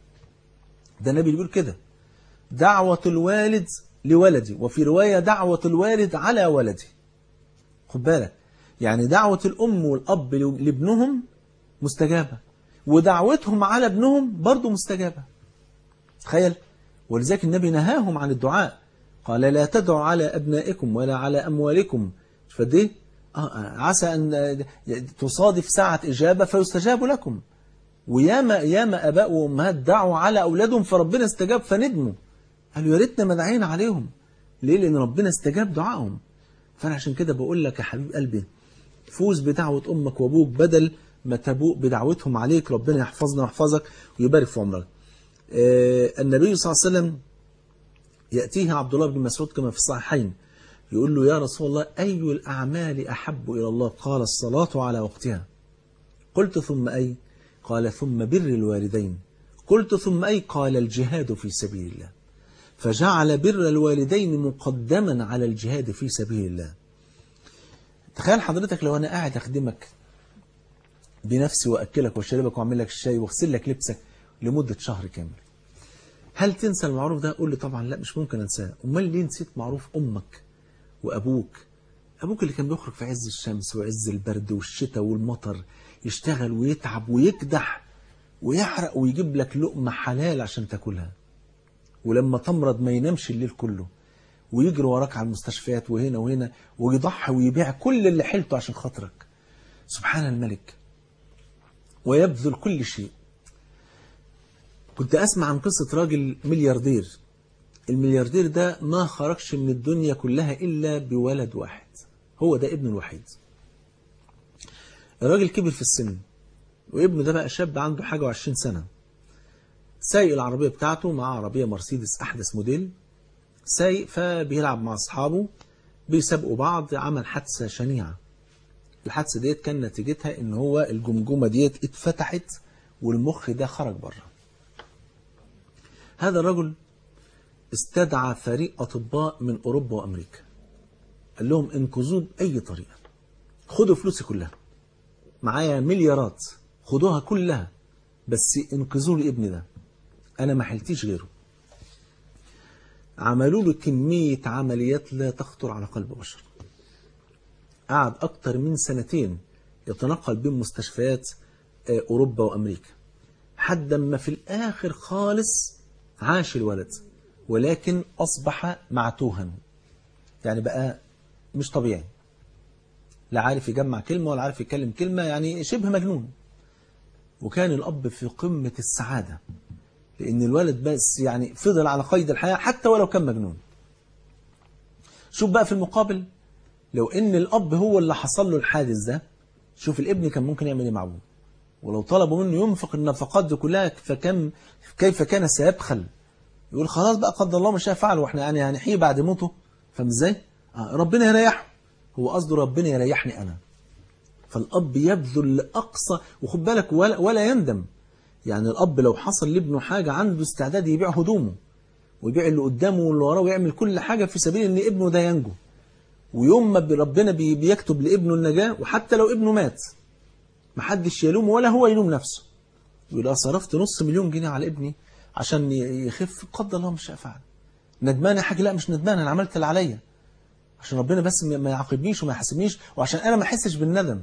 ده النبي بيقول كده دعوة الوالد لولدي وفي رواية دعوة الوالد على ولدي خد بالك يعني دعوة الأم والأب لابنهم مستجابة ودعوتهم على ابنهم برضو مستجابة تخيل ولذلك النبي نهاهم عن الدعاء قال لا تدعوا على أبنائكم ولا على أموالكم فدي آه عسى أن تصادف ساعة إجابة فيستجاب لكم وياما ياما أباء وأمهات دعوا على أولادهم فربنا استجاب فندموا قالوا يا ريتنا ما دعينا عليهم ليه لأن ربنا استجاب دعائهم فأنا عشان كده بقول لك يا حبيب قلبي فوز بدعوة أمك وأبوك بدل ما تبوء بدعوتهم عليك ربنا يحفظنا ويحفظك ويبارك في عمرك آه النبي صلى الله عليه وسلم يأتيه عبد الله بن مسعود كما في الصحيحين يقول له يا رسول الله أي الأعمال أحب إلى الله قال الصلاة على وقتها قلت ثم أي قال ثم بر الوالدين قلت ثم أي قال الجهاد في سبيل الله فجعل بر الوالدين مقدما على الجهاد في سبيل الله تخيل حضرتك لو أنا قاعد أخدمك بنفسي وأكلك وأشربك وأعمل لك الشاي وأغسل لك لبسك لمدة شهر كامل هل تنسى المعروف ده؟ قول لي طبعا لا مش ممكن أنساه أمال ليه نسيت معروف أمك وأبوك أبوك اللي كان بيخرج في عز الشمس وعز البرد والشتاء والمطر يشتغل ويتعب ويكدح ويحرق ويجيب لك لقمة حلال عشان تاكلها ولما تمرض ما ينامش الليل كله ويجري وراك على المستشفيات وهنا وهنا ويضحي ويبيع كل اللي حيلته عشان خاطرك سبحان الملك ويبذل كل شيء كنت أسمع عن قصة راجل ملياردير الملياردير ده ما خرجش من الدنيا كلها إلا بولد واحد هو ده ابنه الوحيد الراجل كبر في السن وابنه ده بقى شاب عنده حاجة وعشرين سنة سايق العربية بتاعته مع عربية مرسيدس أحدث موديل سايق فبيلعب مع أصحابه بيسابقوا بعض عمل حادثة شنيعة الحادثة ديت كان نتيجتها إن هو الجمجمة ديت اتفتحت والمخ ده خرج بره هذا الرجل استدعى فريق أطباء من أوروبا وأمريكا قال لهم انقذوه بأي طريقة خدوا فلوسي كلها معايا مليارات خدوها كلها بس انقذوا لي ابني ده أنا ما حلتيش غيره عملوا له كمية عمليات لا تخطر على قلب بشر قعد أكتر من سنتين يتنقل بين مستشفيات أوروبا وأمريكا حد ما في الآخر خالص عاش الولد ولكن أصبح معتوها يعني بقى مش طبيعي لا عارف يجمع كلمة ولا عارف يتكلم كلمة يعني شبه مجنون وكان الأب في قمة السعادة لأن الولد بس يعني فضل على قيد الحياة حتى ولو كان مجنون شوف بقى في المقابل لو ان الاب هو اللي حصل له الحادث ده شوف الابن كان ممكن يعمل ايه مع ابوه ولو طلبوا منه ينفق النفقات دي كلها فكم كيف كان سيبخل يقول خلاص بقى قدر الله ما شاء فعل واحنا يعني هنحيي بعد موته فاهم ازاي آه ربنا يريحه هو قصده ربنا يريحني انا فالاب يبذل لاقصى وخد بالك ولا, ولا يندم يعني الاب لو حصل لابنه حاجه عنده استعداد يبيع هدومه ويبيع اللي قدامه واللي وراه ويعمل كل حاجه في سبيل ان ابنه ده ينجو ويوم ما ربنا بيكتب لابنه النجاة وحتى لو ابنه مات محدش يلومه ولا هو يلوم نفسه يقول صرفت نص مليون جنيه على ابني عشان يخف قدر الله مش فعل ندمان يا حاج لا مش ندمان انا عملت اللي عليا عشان ربنا بس ما يعاقبنيش وما يحاسبنيش وعشان انا ما احسش بالندم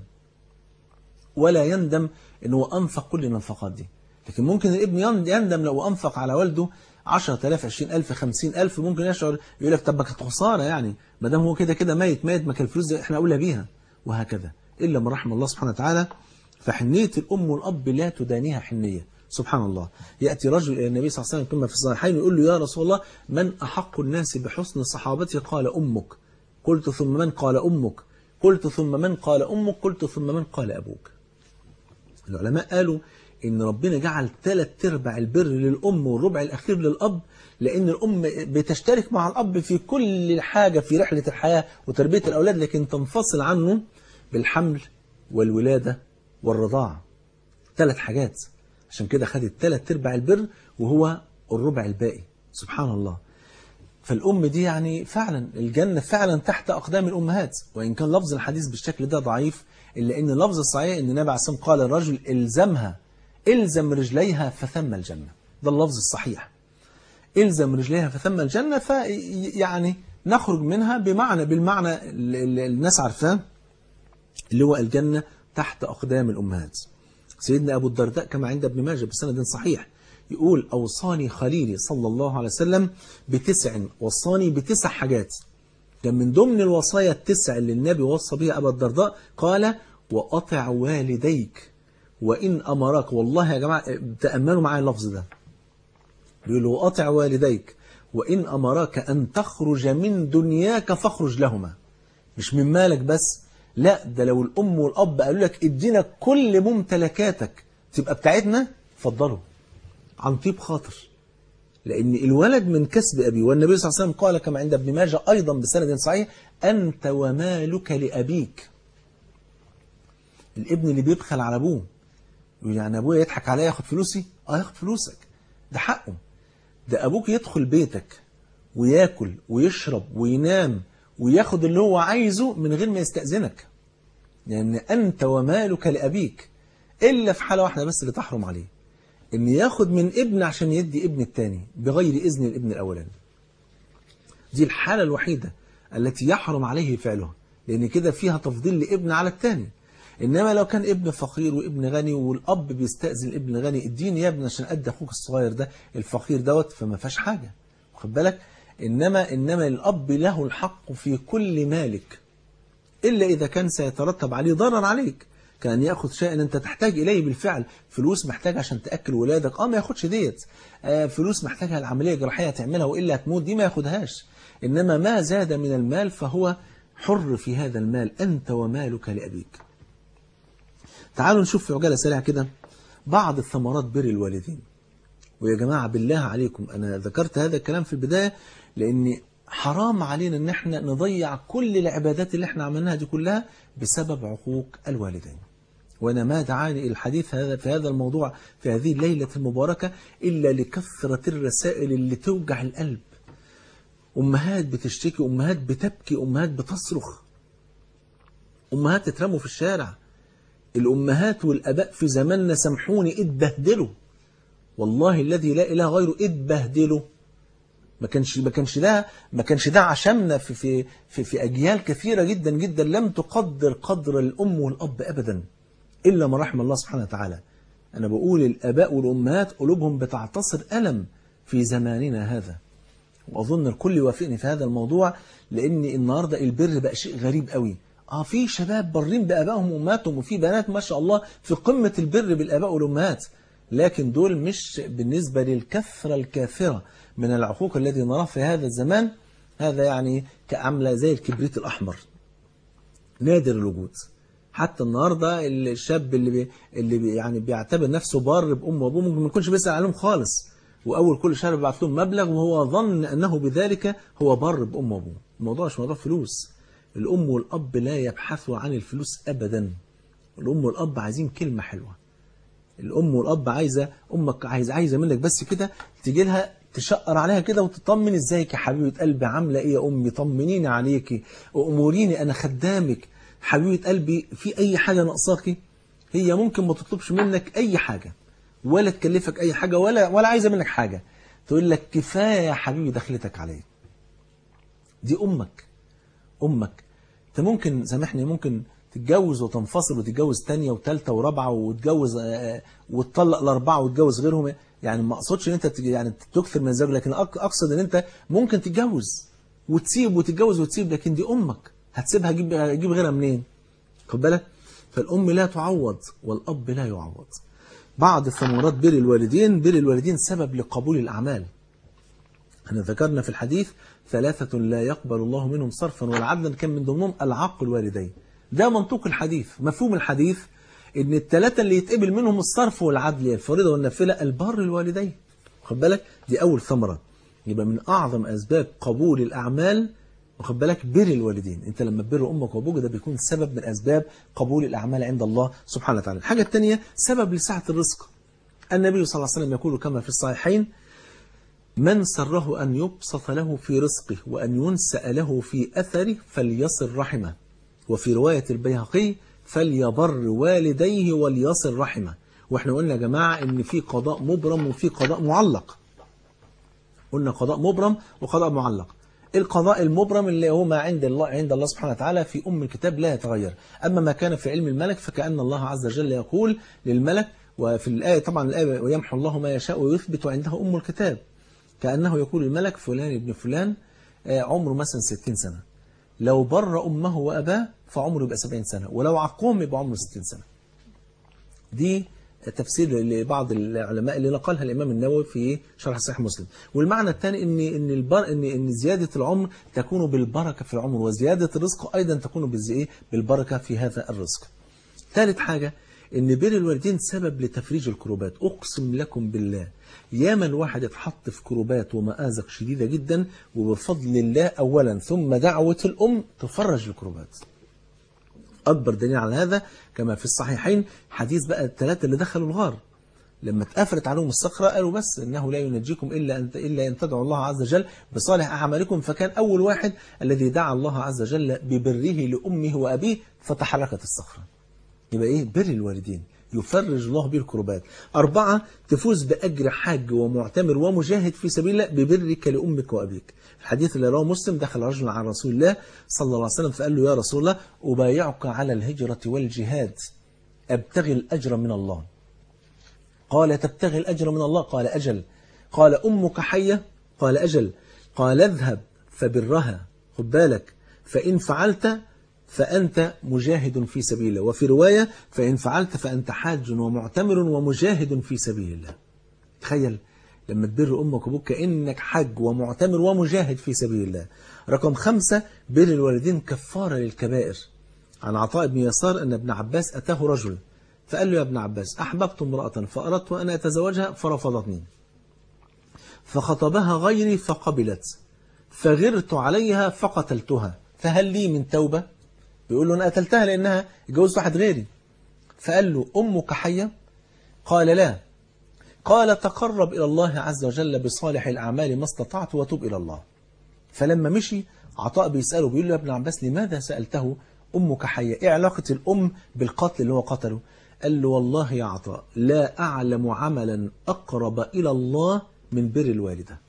ولا يندم ان هو انفق كل النفقات دي لكن ممكن الابن يندم لو انفق على والده 10000 20000 50000 ممكن يشعر يقول لك طب ما كانت خساره يعني ما دام هو كده كده ميت ميت ما كان الفلوس دي احنا اولى بيها وهكذا الا من رحم الله سبحانه وتعالى فحنيه الام والاب لا تدانيها حنيه سبحان الله ياتي رجل الى النبي صلى الله عليه وسلم كما في الصحيحين يقول له يا رسول الله من احق الناس بحسن صحابتي قال امك قلت ثم من قال امك قلت ثم من قال امك قلت ثم من قال ابوك العلماء قالوا ان ربنا جعل ثلاث ارباع البر للام والربع الاخير للاب لان الام بتشترك مع الاب في كل حاجه في رحله الحياه وتربيه الاولاد لكن تنفصل عنه بالحمل والولاده والرضاعه ثلاث حاجات عشان كده خدت ثلاث ارباع البر وهو الربع الباقي سبحان الله فالأم دي يعني فعلا الجنة فعلا تحت أقدام الأمهات وإن كان لفظ الحديث بالشكل ده ضعيف إلا أن اللفظ الصحيح أن النبي عليه الصلاة قال الرجل إلزمها إلزم رجليها فثم الجنة ده اللفظ الصحيح إلزم رجليها فثم الجنة فيعني نخرج منها بمعنى بالمعنى اللي الناس عارفاه اللي هو الجنة تحت أقدام الأمهات سيدنا أبو الدرداء كما عند ابن ماجه بسند صحيح يقول أوصاني خليلي صلى الله عليه وسلم بتسع وصاني بتسع حاجات كان من ضمن الوصايا التسع اللي النبي وصى بها أبا الدرداء قال وأطع والديك وإن أمرك والله يا جماعة تأملوا معايا اللفظ ده يقول له وأطع والديك وإن أمرك أن تخرج من دنياك فاخرج لهما مش من مالك بس لا ده لو الأم والأب قالوا لك ادينا كل ممتلكاتك تبقى بتاعتنا فضلوا عن طيب خاطر لأن الولد من كسب أبي والنبي صلى الله عليه وسلم قال كما عند ابن ماجه أيضا بسند صحيح أنت ومالك لأبيك الابن اللي بيبخل على أبوه يعني أبويا يضحك عليا ياخد فلوسي آه ياخد فلوسك ده حقه ده أبوك يدخل بيتك وياكل ويشرب وينام وياخد اللي هو عايزه من غير ما يستأذنك لأن أنت ومالك لأبيك إلا في حالة واحدة بس اللي تحرم عليه ان ياخد من ابن عشان يدي ابن الثاني بغير اذن الابن الاولاني دي الحالة الوحيدة التي يحرم عليه فعلها لان كده فيها تفضيل لابن على الثاني انما لو كان ابن فقير وابن غني والاب بيستأذن الابن الغني اديني يا ابن عشان ادي اخوك الصغير ده الفقير دوت فما فيهاش حاجة واخد بالك إنما, إنما الأب له الحق في كل مالك إلا إذا كان سيترتب عليه ضرر عليك كان ياخذ شيئا انت تحتاج اليه بالفعل فلوس محتاج عشان تاكل ولادك اه ما ياخدش ديت آه فلوس محتاجها العمليه الجراحيه تعملها والا هتموت دي ما ياخدهاش انما ما زاد من المال فهو حر في هذا المال انت ومالك لابيك تعالوا نشوف في عجاله سريعه كده بعض الثمرات بر الوالدين ويا جماعه بالله عليكم انا ذكرت هذا الكلام في البدايه لان حرام علينا ان احنا نضيع كل العبادات اللي احنا عملناها دي كلها بسبب عقوق الوالدين وأنا ما دعاني إلى الحديث هذا في هذا الموضوع في هذه الليلة المباركة إلا لكثرة الرسائل اللي توجع القلب أمهات بتشتكي أمهات بتبكي أمهات بتصرخ أمهات تترموا في الشارع الأمهات والأباء في زماننا سامحوني اتبهدلوا والله الذي لا إله غيره اتبهدلوا ما كانش ما كانش ده ما كانش ده عشمنا في في في في اجيال كثيره جدا جدا لم تقدر قدر الام والاب ابدا إلا ما رحم الله سبحانه وتعالى أنا بقول الآباء والأمهات قلوبهم بتعتصر ألم في زماننا هذا وأظن الكل يوافقني في هذا الموضوع لأن النهاردة البر بقى شيء غريب قوي آه في شباب برين بآبائهم وأمهاتهم وفي بنات ما شاء الله في قمة البر بالآباء والأمهات لكن دول مش بالنسبة للكثرة الكافرة من العقوق الذي نراه في هذا الزمان هذا يعني كعملة زي الكبريت الأحمر نادر الوجود حتى النهارده الشاب اللي بي اللي بي يعني بيعتبر نفسه بار بامه وابوه ممكن ما يكونش بيسال عليهم خالص واول كل شهر بيبعت لهم مبلغ وهو ظن انه بذلك هو بر بامه وابوه الموضوع مش موضوع فلوس الام والاب لا يبحثوا عن الفلوس ابدا الام والاب عايزين كلمه حلوه الام والاب عايزه امك عايزه عايزه منك بس كده تيجي لها تشقر عليها كده وتطمن ازيك يا حبيبه قلبي عامله ايه يا امي طمنيني عليكي واموريني انا خدامك حبيبة قلبي في أي حاجة ناقصاكي هي ممكن ما تطلبش منك أي حاجة ولا تكلفك أي حاجة ولا ولا عايزة منك حاجة تقول لك كفاية يا حبيبي دخلتك عليا دي أمك أمك أنت ممكن سامحني ممكن تتجوز وتنفصل وتتجوز تانية وتالتة ورابعة وتتجوز وتطلق الأربعة وتتجوز غيرهم يعني ما أقصدش إن أنت يعني تكثر من الزوج لكن أقصد إن أنت ممكن تتجوز وتسيب وتتجوز وتسيب لكن دي أمك هتسيبها تجيب تجيب غيرها منين خد بالك فالام لا تعوض والاب لا يعوض بعض ثمرات بر الوالدين بر الوالدين سبب لقبول الاعمال احنا ذكرنا في الحديث ثلاثة لا يقبل الله منهم صرفا ولا عدلا كان من ضمنهم العق الوالدين ده منطوق الحديث مفهوم الحديث ان الثلاثة اللي يتقبل منهم الصرف والعدل الفريضة والنافلة البر الوالدين خد بالك دي اول ثمرة يبقى من اعظم اسباب قبول الاعمال واخد بالك بر الوالدين انت لما تبر امك وابوك ده بيكون سبب من اسباب قبول الاعمال عند الله سبحانه وتعالى الحاجه الثانيه سبب لسعه الرزق النبي صلى الله عليه وسلم يقول كما في الصحيحين من سره ان يبسط له في رزقه وان ينسأ له في اثره فليصل رحمه وفي روايه البيهقي فليبر والديه وليصل رحمه واحنا قلنا يا جماعه ان في قضاء مبرم وفي قضاء معلق قلنا قضاء مبرم وقضاء معلق القضاء المبرم اللي هو ما عند الله عند الله سبحانه وتعالى في أم الكتاب لا يتغير أما ما كان في علم الملك فكأن الله عز وجل يقول للملك وفي الآية طبعا الآية ويمحو الله ما يشاء ويثبت وعنده أم الكتاب كأنه يقول الملك فلان ابن فلان عمره مثلا 60 سنة لو بر أمه وأباه فعمره يبقى 70 سنة ولو عقوم يبقى عمره 60 سنة دي تفسير لبعض العلماء اللي نقلها الإمام النووي في شرح صحيح مسلم والمعنى الثاني ان ان البر ان ان زياده العمر تكون بالبركه في العمر وزياده الرزق ايضا تكون بالايه بالبركه في هذا الرزق ثالث حاجه ان بر الوالدين سبب لتفريج الكروبات اقسم لكم بالله ياما الواحد اتحط في كروبات ومآزق شديده جدا وبفضل الله اولا ثم دعوه الام تفرج الكروبات أكبر دليل على هذا كما في الصحيحين حديث بقى الثلاثة اللي دخلوا الغار لما اتقفلت عليهم الصخرة قالوا بس إنه لا ينجيكم إلا أن إلا أن تدعوا الله عز وجل بصالح أعمالكم فكان أول واحد الذي دعا الله عز وجل ببره لأمه وأبيه فتحركت الصخرة يبقى إيه بر الوالدين يفرج الله به الكربات أربعة تفوز بأجر حاج ومعتمر ومجاهد في سبيل الله ببرك لأمك وأبيك الحديث اللي رواه مسلم دخل رجل على رسول الله صلى الله عليه وسلم فقال له يا رسول الله أبايعك على الهجرة والجهاد أبتغي الأجر من الله قال تبتغي الأجر من الله قال أجل قال أمك حية قال أجل قال اذهب فبرها خد بالك فإن فعلت فأنت مجاهد في سبيل الله وفي رواية فإن فعلت فأنت حاج ومعتمر ومجاهد في سبيل الله تخيل لما تبر أمك وأبوك كأنك حج ومعتمر ومجاهد في سبيل الله رقم خمسة بر الوالدين كفارة للكبائر عن عطاء بن يسار أن ابن عباس أتاه رجل فقال له يا ابن عباس أحببت امرأة فأردت أن أتزوجها فرفضتني فخطبها غيري فقبلت فغرت عليها فقتلتها فهل لي من توبة بيقول له أنا قتلتها لأنها اتجوزت واحد غيري فقال له أمك حية قال لا قال تقرب إلى الله عز وجل بصالح الأعمال ما استطعت وتوب إلى الله فلما مشي عطاء بيسأله بيقول له يا ابن عباس لماذا سألته أمك حية إيه علاقة الأم بالقتل اللي هو قتله قال له والله يا عطاء لا أعلم عملا أقرب إلى الله من بر الوالدة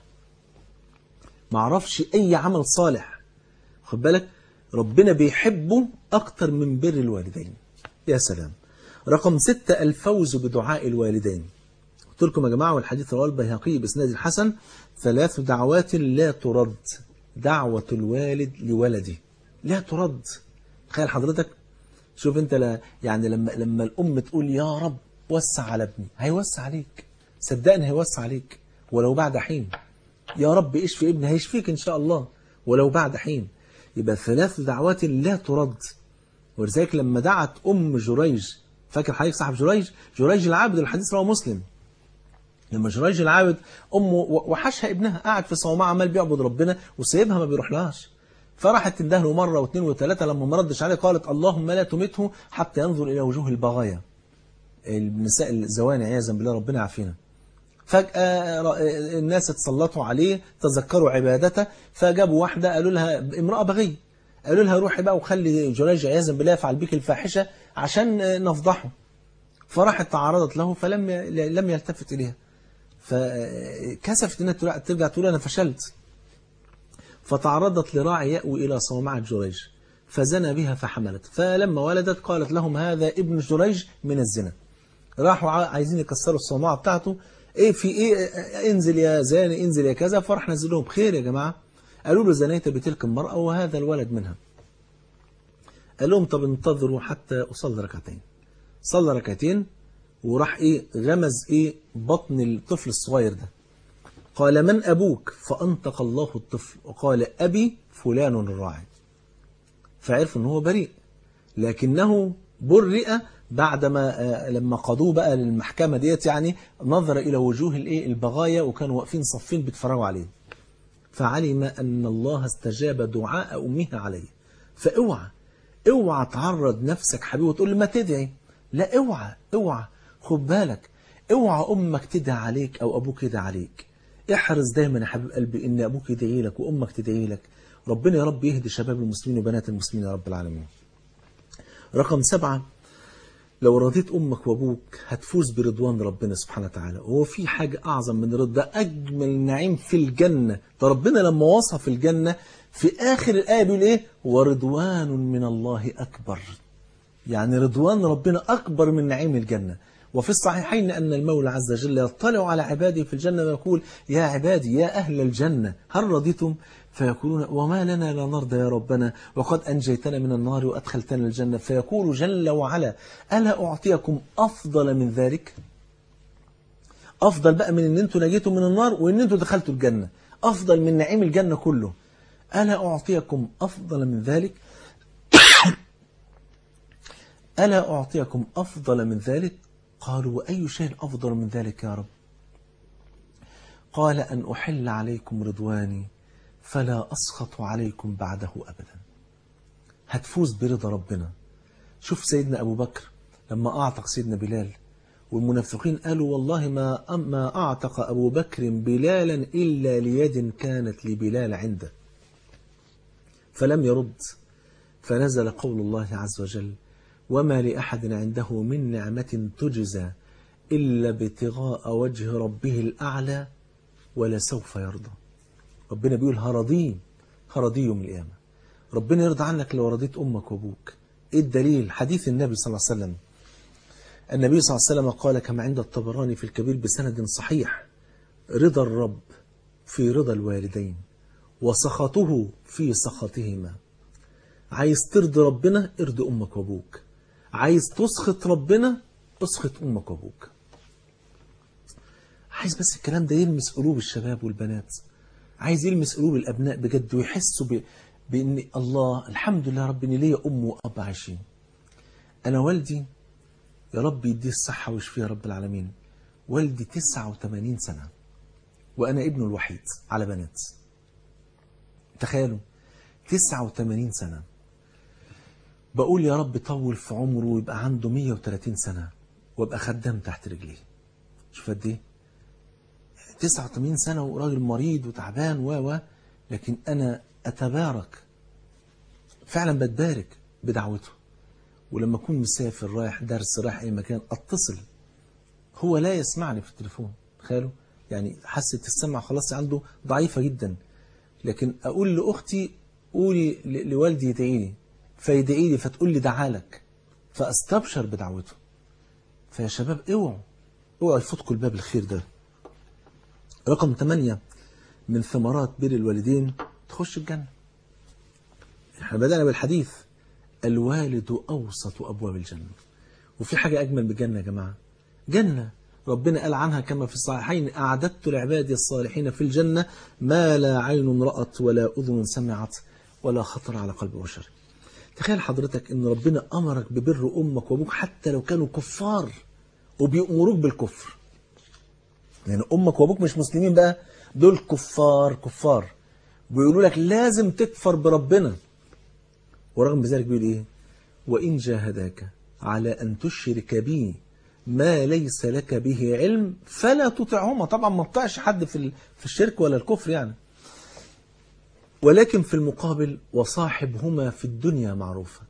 ما اعرفش أي عمل صالح خد بالك ربنا بيحبه أكتر من بر الوالدين يا سلام رقم ستة الفوز بدعاء الوالدين قلت لكم يا جماعة والحديث رواه البيهقي بإسناد الحسن ثلاث دعوات لا ترد دعوة الوالد لولده لا ترد تخيل حضرتك شوف انت لا يعني لما لما الام تقول يا رب وسع على ابني هيوسع عليك صدقني هيوسع عليك ولو بعد حين يا رب اشفي ابني هيشفيك ان شاء الله ولو بعد حين يبقى ثلاث دعوات لا ترد ولذلك لما دعت ام جريج فاكر حضرتك صاحب جريج جريج العابد الحديث رواه مسلم لما جريج العابد امه وحشها ابنها قاعد في صومعه عمال بيعبد ربنا وسايبها ما بيروحلهاش فراحت تندهله مرة واثنين وثلاثة لما ما ردش عليه قالت اللهم لا تمته حتى ينظر إلى وجوه البغايا النساء الزواني عياذا بالله ربنا يعافينا فجأة الناس اتسلطوا عليه تذكروا عبادته فجابوا واحدة قالوا لها امرأة بغية قالوا لها روحي بقى وخلي جريج عياذا بالله يفعل بك الفاحشة عشان نفضحه فراحت تعرضت له فلم لم يلتفت إليها فكسفت انها ترجع تقول انا فشلت فتعرضت لراعي يأوي إلى صومعة جريج فزنى بها فحملت فلما ولدت قالت لهم هذا ابن جريج من الزنا راحوا عايزين يكسروا الصومعة بتاعته ايه في ايه انزل يا زاني انزل يا كذا فراح نزل لهم بخير يا جماعة قالوا له زنيت بتلك المرأة وهذا الولد منها قال لهم طب انتظروا حتى أصلي ركعتين صلى ركعتين وراح ايه غمز ايه بطن الطفل الصغير ده قال من أبوك فأنطق الله الطفل وقال أبي فلان الراعي فعرف أنه هو بريء لكنه برئ بعدما لما قضوه بقى للمحكمة ديت يعني نظر إلى وجوه الايه البغايا وكانوا واقفين صفين بيتفرجوا عليه فعلم أن الله استجاب دعاء أمها عليه فاوعى اوعى تعرض نفسك حبيبي وتقول ما تدعي لا اوعى اوعى خد بالك اوعى أمك تدعي عليك أو أبوك يدعي عليك احرص دايما يا حبيب قلبي ان ابوك يدعي لك وامك تدعي لك ربنا يا رب يهدي شباب المسلمين وبنات المسلمين يا رب العالمين رقم سبعة لو رضيت امك وابوك هتفوز برضوان ربنا سبحانه وتعالى وهو في حاجة اعظم من رضا اجمل نعيم في الجنة ده ربنا لما وصف الجنة في اخر الايه بيقول ايه ورضوان من الله اكبر يعني رضوان ربنا اكبر من نعيم الجنة وفي الصحيحين أن المولى عز وجل يطلع على عباده في الجنة ويقول يا عبادي يا أهل الجنة هل رضيتم فيقولون وما لنا لا نرضى يا ربنا وقد أنجيتنا من النار وأدخلتنا الجنة فيقول جل وعلا ألا أعطيكم أفضل من ذلك أفضل بقى من أن أنتم نجيتم من النار وأن أنتم دخلتوا الجنة أفضل من نعيم الجنة كله ألا أعطيكم أفضل من ذلك ألا أعطيكم أفضل من ذلك قالوا وأي شيء أفضل من ذلك يا رب قال أن أحل عليكم رضواني فلا أسخط عليكم بعده أبدا هتفوز برضا ربنا شوف سيدنا أبو بكر لما أعتق سيدنا بلال والمنافقين قالوا والله ما ما أعتق أبو بكر بلالا إلا ليد كانت لبلال عنده فلم يرد فنزل قول الله عز وجل وما لأحد عنده من نعمة تجزى إلا ابتغاء وجه ربه الأعلى ولسوف يرضى ربنا بيقول هرضيه هرضيه يوم القيامة ربنا يرضى عنك لو رضيت أمك وأبوك إيه الدليل حديث النبي صلى الله عليه وسلم النبي صلى الله عليه وسلم قال كما عند الطبراني في الكبير بسند صحيح رضا الرب في رضا الوالدين وسخطه في سخطهما عايز ترضي ربنا ارضي أمك وأبوك عايز تسخط ربنا اسخط أمك وأبوك عايز بس الكلام ده يلمس قلوب الشباب والبنات عايز يلمس قلوب الأبناء بجد ويحسوا ب... بأن الله الحمد لله رب إن ليا أم وأب عايشين أنا والدي يا رب يديه الصحة ويشفيه يا رب العالمين والدي 89 سنة وأنا ابنه الوحيد على بنات تخيلوا 89 سنة بقول يا رب طول في عمره ويبقى عنده 130 سنة وابقى خدام تحت رجليه شوف قد ايه 89 سنة وراجل مريض وتعبان و و لكن أنا أتبارك فعلا بتبارك بدعوته ولما أكون مسافر رايح درس رايح أي مكان أتصل هو لا يسمعني في التليفون تخيلوا يعني حاسة السمع خلاص عنده ضعيفة جدا لكن أقول لأختي قولي ل- لوالدي يدعي لي فيدعي لي فتقول لي دعالك فأستبشر بدعوته فيا شباب اوعوا اوعوا يفوتكم الباب الخير ده رقم 8 من ثمرات بر الوالدين تخش الجنة احنا بدأنا بالحديث الوالد أوسط أبواب الجنة وفي حاجة أجمل من الجنة يا جماعة جنة ربنا قال عنها كما في الصحيحين أعددت لعبادي الصالحين في الجنة ما لا عين رأت ولا أذن سمعت ولا خطر على قلب بشر تخيل حضرتك ان ربنا أمرك ببر أمك وأبوك حتى لو كانوا كفار وبيأمروك بالكفر يعني أمك وأبوك مش مسلمين بقى دول كفار كفار بيقولوا لك لازم تكفر بربنا ورغم ذلك بيقول إيه وإن جاهداك على أن تشرك بي ما ليس لك به علم فلا تطعهما طبعا ما تطعش حد في ال- في الشرك ولا الكفر يعني ولكن في المقابل وصاحبهما في الدنيا معروفة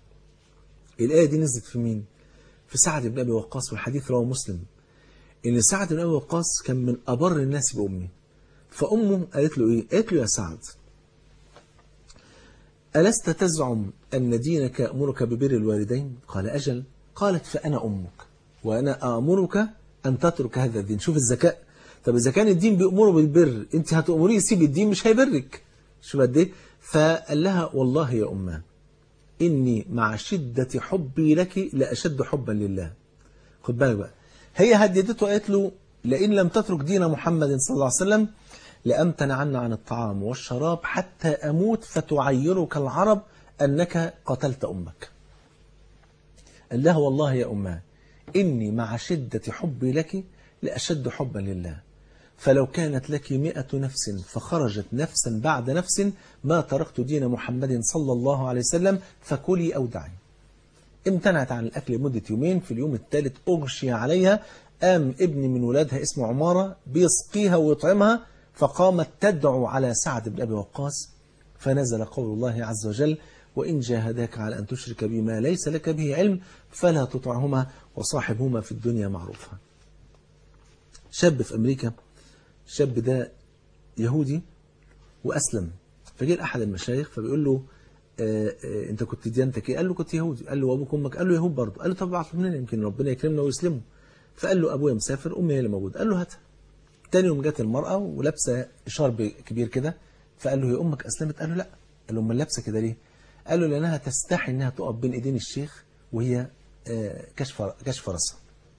الآية دي نزلت في مين في سعد بن أبي وقاص والحديث رواه مسلم إن سعد بن أبي وقاص كان من أبر الناس بأمه فأمه قالت له إيه قالت له يا سعد ألست تزعم أن دينك يأمرك ببر الوالدين قال أجل قالت فأنا أمك وأنا آمرك أن تترك هذا الدين شوف الذكاء طب إذا كان الدين بيأمره بالبر أنت هتأمريه يسيب الدين مش هيبرك شوف قد إيه فقال لها والله يا أمه إني مع شدة حبي لك لأشد حبا لله خد بالك بقى هي هددته قالت له لئن لم تترك دين محمد صلى الله عليه وسلم لأمتنعن عن الطعام والشراب حتى أموت فتعيرك العرب أنك قتلت أمك قال لها والله يا أمه إني مع شدة حبي لك لأشد حبا لله فلو كانت لك مئة نفس فخرجت نفسا بعد نفس ما تركت دين محمد صلى الله عليه وسلم فكلي أو دعي امتنعت عن الأكل لمدة يومين في اليوم الثالث أغشي عليها قام ابن من ولادها اسمه عمارة بيسقيها ويطعمها فقامت تدعو على سعد بن أبي وقاص فنزل قول الله عز وجل وإن جاهداك على أن تشرك بما ليس لك به علم فلا تطعهما وصاحبهما في الدنيا معروفا شاب في أمريكا الشاب ده يهودي وأسلم فجاء أحد المشايخ فبيقول له آه آه أنت كنت ديانتك إيه؟ قال له كنت يهودي قال له وأبوك وأمك قال له يهود برضه قال له طب ابعتهم لنا يمكن ربنا يكرمنا ويسلموا فقال له أبويا مسافر أمي هي اللي موجودة قال له هاتها تاني يوم جت المرأة ولابسة شرب كبير كده فقال له هي أمك أسلمت قال له لا قال له أمال لابسة كده ليه قال له لأنها تستحي إنها تقف بين إيدين الشيخ وهي آه كشف كشف راسها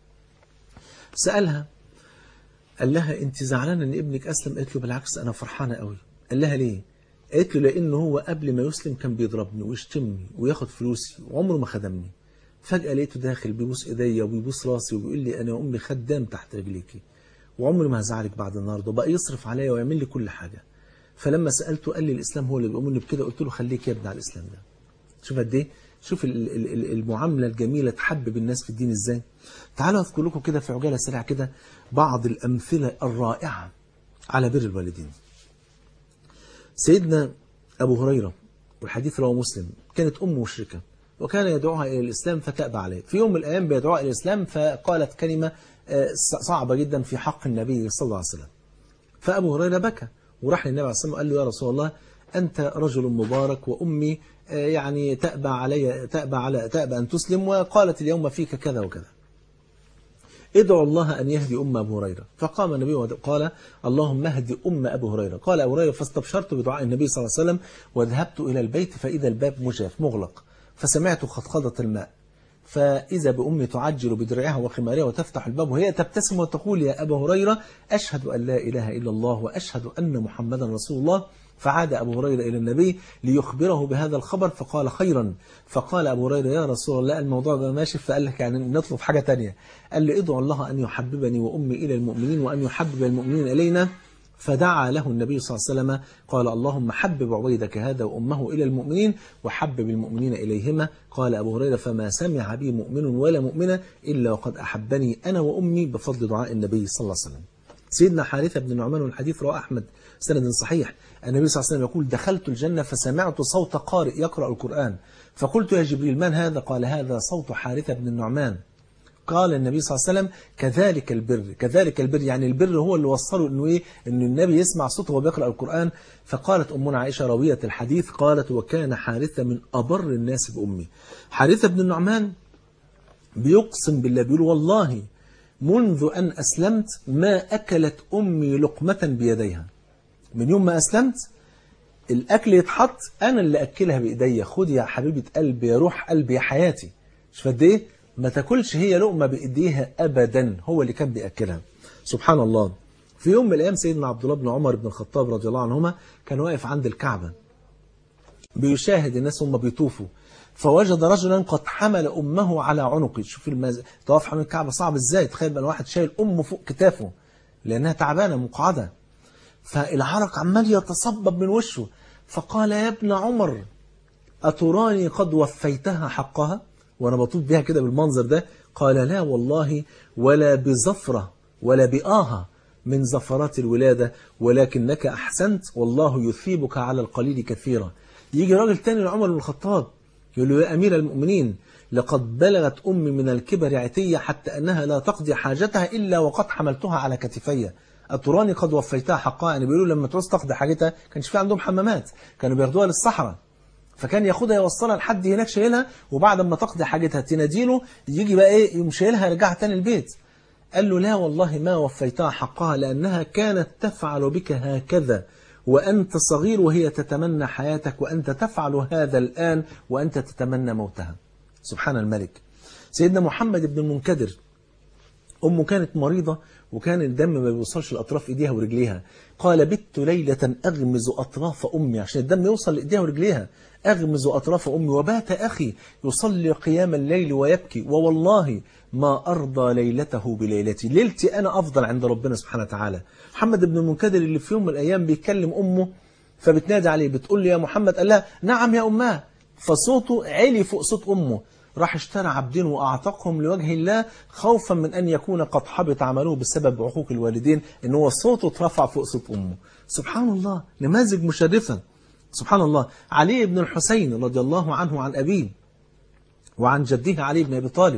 سألها قال لها انت زعلانه ان ابنك اسلم قالت له بالعكس انا فرحانه قوي قال لها ليه قالت له لان هو قبل ما يسلم كان بيضربني ويشتمني وياخد فلوسي وعمره ما خدمني فجاه لقيته داخل بيبوس ايديا وبيبوس راسي وبيقول لي انا امي خدام تحت رجليكي وعمري ما هزعلك بعد النهارده وبقى يصرف عليا ويعمل لي كل حاجه فلما سالته قال لي الاسلام هو اللي بيؤمرني بكده قلت له خليك يا ابني على الاسلام ده شوف قد ايه شوف ال- ال- ال- المعامله الجميله تحبب الناس في الدين ازاي تعالوا اذكر لكم كده في عجاله سريعه كده بعض الامثله الرائعه على بر الوالدين سيدنا ابو هريره والحديث رواه مسلم كانت امه مشركه وكان يدعوها الى الاسلام فتابى عليه في يوم من الايام بيدعوها الى الاسلام فقالت كلمه آه، صعبه جدا في حق النبي صلى الله عليه وسلم فأبو هريرة بكى وراح للنبي عليه الصلاة والسلام وقال له يا رسول الله أنت رجل مبارك وأمي آه، يعني تأبى علي تأبى على تأبى أن تسلم وقالت اليوم فيك كذا وكذا ادعوا الله أن يهدي أم أبو هريرة فقام النبي وقال اللهم اهدي أم أبو هريرة قال أبو هريرة فاستبشرت بدعاء النبي صلى الله عليه وسلم وذهبت إلى البيت فإذا الباب مجاف مغلق فسمعت خطخضة الماء فإذا بأمي تعجل بدرعها وخمارها وتفتح الباب وهي تبتسم وتقول يا أبا هريرة أشهد أن لا إله إلا الله وأشهد أن محمدا رسول الله فعاد أبو هريرة إلى النبي ليخبره بهذا الخبر فقال خيرا فقال أبو هريرة يا رسول الله الموضوع ده ماشي فقال لك يعني نطلب حاجة تانية قال لي ادعو الله أن يحببني وأمي إلى المؤمنين وأن يحبب المؤمنين إلينا فدعا له النبي صلى الله عليه وسلم قال اللهم حبب عبيدك هذا وأمه إلى المؤمنين وحبب المؤمنين إليهما قال أبو هريرة فما سمع بي مؤمن ولا مؤمنة إلا وقد أحبني أنا وأمي بفضل دعاء النبي صلى الله عليه وسلم سيدنا حارثة بن نعمان والحديث رواه أحمد سند صحيح النبي صلى الله عليه وسلم يقول دخلت الجنة فسمعت صوت قارئ يقرأ القرآن فقلت يا جبريل من هذا قال هذا صوت حارثة بن النعمان قال النبي صلى الله عليه وسلم كذلك البر كذلك البر يعني البر هو اللي وصله انه ايه ان النبي يسمع صوته وهو بيقرا القران فقالت امنا عائشه راويه الحديث قالت وكان حارثه من ابر الناس بامي حارثه بن النعمان بيقسم بالله بيقول والله منذ ان اسلمت ما اكلت امي لقمه بيديها من يوم ما اسلمت الاكل يتحط انا اللي اكلها بايديا خد يا حبيبه قلبي يا روح قلبي يا حياتي مش قد ايه ما تاكلش هي لقمة بإيديها أبدا هو اللي كان بيأكلها سبحان الله في يوم من الأيام سيدنا عبد الله بن عمر بن الخطاب رضي الله عنهما كان واقف عند الكعبة بيشاهد الناس هم بيطوفوا فوجد رجلا قد حمل أمه على عنقه شوف المز... طواف حول الكعبة صعب إزاي تخيل بقى واحد شايل أمه فوق كتافه لأنها تعبانة مقعدة فالعرق عمال يتصبب من وشه فقال يا ابن عمر أتراني قد وفيتها حقها وانا بطوف بيها كده بالمنظر ده قال لا والله ولا بزفرة ولا بآهة من زفرات الولادة ولكنك أحسنت والله يثيبك على القليل كثيرا يجي راجل تاني لعمر بن الخطاب يقول له يا أمير المؤمنين لقد بلغت أمي من الكبر عتية حتى أنها لا تقضي حاجتها إلا وقد حملتها على كتفي أتراني قد وفيتها حقها يعني بيقولوا لما تعوز تقضي حاجتها كانش في عندهم حمامات كانوا بياخدوها للصحراء فكان ياخدها يوصلها لحد هناك شايلها وبعد ما تقضي حاجتها تناديله يجي بقى ايه يقوم شايلها يرجعها تاني البيت قال له لا والله ما وفيتها حقها لأنها كانت تفعل بك هكذا وأنت صغير وهي تتمنى حياتك وأنت تفعل هذا الآن وأنت تتمنى موتها سبحان الملك سيدنا محمد بن المنكدر أمه كانت مريضة وكان الدم ما بيوصلش لأطراف إيديها ورجليها قال بت ليلة أغمز أطراف أمي عشان الدم يوصل لإيديها ورجليها أغمز أطراف أمي وبات أخي يصلي قيام الليل ويبكي ووالله ما أرضى ليلته بليلتي ليلتي أنا أفضل عند ربنا سبحانه وتعالى محمد بن المنكدر اللي في يوم من الأيام بيكلم أمه فبتنادي عليه بتقول له يا محمد قال لها نعم يا أماه فصوته عالي فوق صوت أمه راح اشترى عبدين وأعتقهم لوجه الله خوفا من أن يكون قد حبط عمله بسبب عقوق الوالدين ان هو صوته اترفع فوق صوت أمه سبحان الله نماذج مشرفة سبحان الله علي بن الحسين رضي الله عنه عن أبيه وعن جده علي بن أبي طالب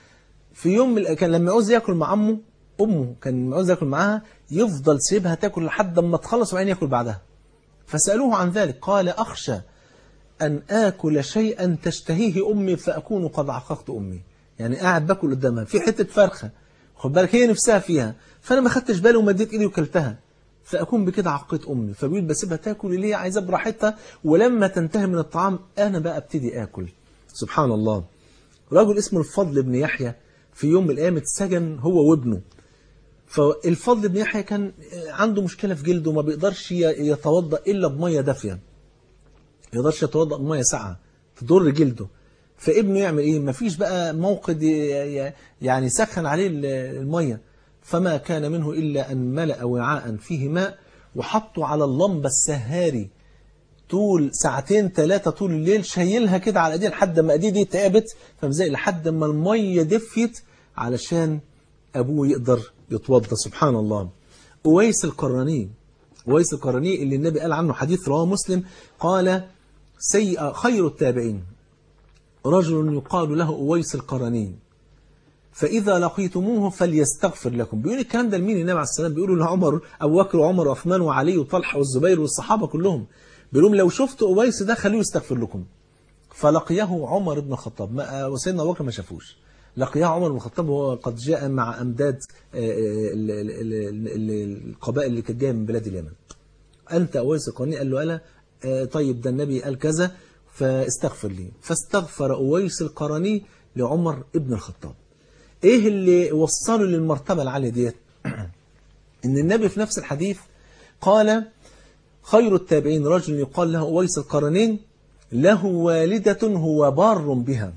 في يوم من كان لما يعوز ياكل مع أمه أمه كان يعوز ياكل معاها يفضل سيبها تاكل لحد ما تخلص وبعدين ياكل بعدها فسألوه عن ذلك قال أخشى أن آكل شيئا تشتهيه أمي فأكون قد عققت أمي يعني قاعد باكل قدامها في حتة فرخة خد بالك هي نفسها فيها فأنا ما خدتش بالي ومديت إيدي وكلتها فأكون بكده عقيت أمي فبيقول بسيبها تاكل اللي هي عايزاه براحتها ولما تنتهي من الطعام أنا بقى ابتدي آكل سبحان الله رجل اسمه الفضل بن يحيى في يوم من الأيام اتسجن هو وابنه فالفضل بن يحيى كان عنده مشكلة في جلده ما بيقدرش يتوضأ إلا بمية دافية ما يقدرش يتوضأ بمية ساقعة تضر جلده فابنه يعمل ايه مفيش بقى موقد يعني يسخن عليه المية فما كان منه إلا أن ملأ وعاء فيه ماء وحطه على اللمبة السهاري طول ساعتين ثلاثة طول الليل شايلها كده على ايديه لحد ما ايديه دي تعبت فمزاي لحد ما المية دفيت علشان أبوه يقدر يتوضى سبحان الله أويس القرني أويس القرني اللي النبي قال عنه حديث رواه مسلم قال سيء خير التابعين رجل يقال له أويس القرني فإذا لقيتموه فليستغفر لكم بيقول الكلام ده لمين النبي عليه السلام بيقولوا لعمر أبو بكر وعمر وعثمان وعلي وطلحة والزبير والصحابة كلهم بيقول لهم لو شفتوا أويس ده خليه يستغفر لكم فلقيه عمر بن الخطاب وسيدنا أبو بكر ما شافوش لقيها عمر بن الخطاب وهو قد جاء مع أمداد آه، ال- ال- ال- ال- القبائل اللي كانت جاية من بلاد اليمن أنت أويس القرني قال له ألا آه، طيب ده النبي قال كذا فاستغفر لي فاستغفر أويس القرني لعمر ابن الخطاب إيه اللي وصله للمرتبة العالية ديت إن النبي في نفس الحديث قال خير التابعين رجل يقال له أويس القرنين له والدة هو بار بها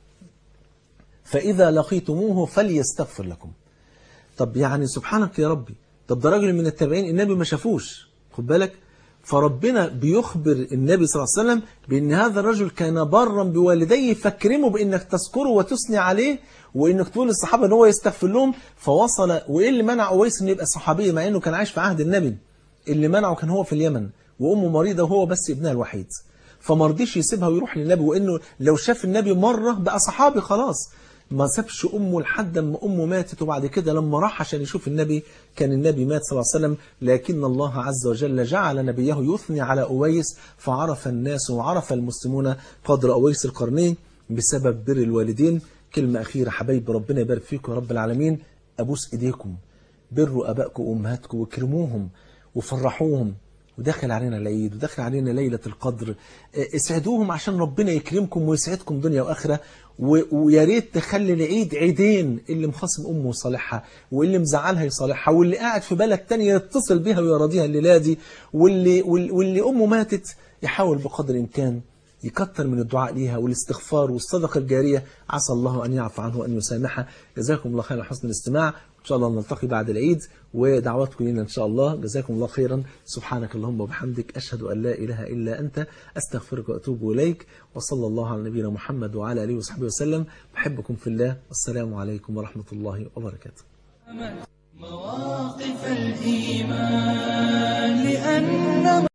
فإذا لقيتموه فليستغفر لكم طب يعني سبحانك يا ربي طب ده راجل من التابعين النبي ما شافوش خد بالك فربنا بيخبر النبي صلى الله عليه وسلم بأن هذا الرجل كان برا بوالديه فاكرمه بأنك تذكره وتثني عليه وأنك تقول للصحابة أن هو يستغفر لهم فوصل وإيه اللي منع أويس أنه يبقى صحابي مع أنه كان عايش في عهد النبي اللي منعه كان هو في اليمن وأمه مريضة وهو بس ابنها الوحيد فما رضيش يسيبها ويروح للنبي وانه لو شاف النبي مره بقى صحابي خلاص ما سابش امه لحد ما امه ماتت وبعد كده لما راح عشان يشوف النبي كان النبي مات صلى الله عليه وسلم لكن الله عز وجل جعل نبيه يثني على اويس فعرف الناس وعرف المسلمون قدر اويس القرنين بسبب بر الوالدين كلمه اخيره حبايب ربنا يبارك فيكم يا رب العالمين ابوس ايديكم بروا ابائكم وامهاتكم واكرموهم وفرحوهم وداخل علينا العيد وداخل علينا ليلة القدر اه، اسعدوهم عشان ربنا يكرمكم ويسعدكم دنيا وآخرة و- ويا ريت تخلي العيد عيدين اللي مخاصم أمه يصالحها واللي مزعلها يصالحها واللي قاعد في بلد تانية يتصل بيها ويراضيها الليلة دي واللي, واللي, واللي أمه ماتت يحاول بقدر الإمكان يكتر من الدعاء ليها والاستغفار والصدقة الجارية عسى الله أن يعفو عنه وأن يسامحها جزاكم الله خيرا حسن الاستماع إن شاء الله نلتقي بعد العيد ودعواتكم لنا إن شاء الله جزاكم الله خيرا سبحانك اللهم وبحمدك أشهد أن لا إله إلا أنت أستغفرك وأتوب إليك وصلى الله على نبينا محمد وعلى آله وصحبه وسلم بحبكم في الله والسلام عليكم ورحمة الله وبركاته مواقف الإيمان لأن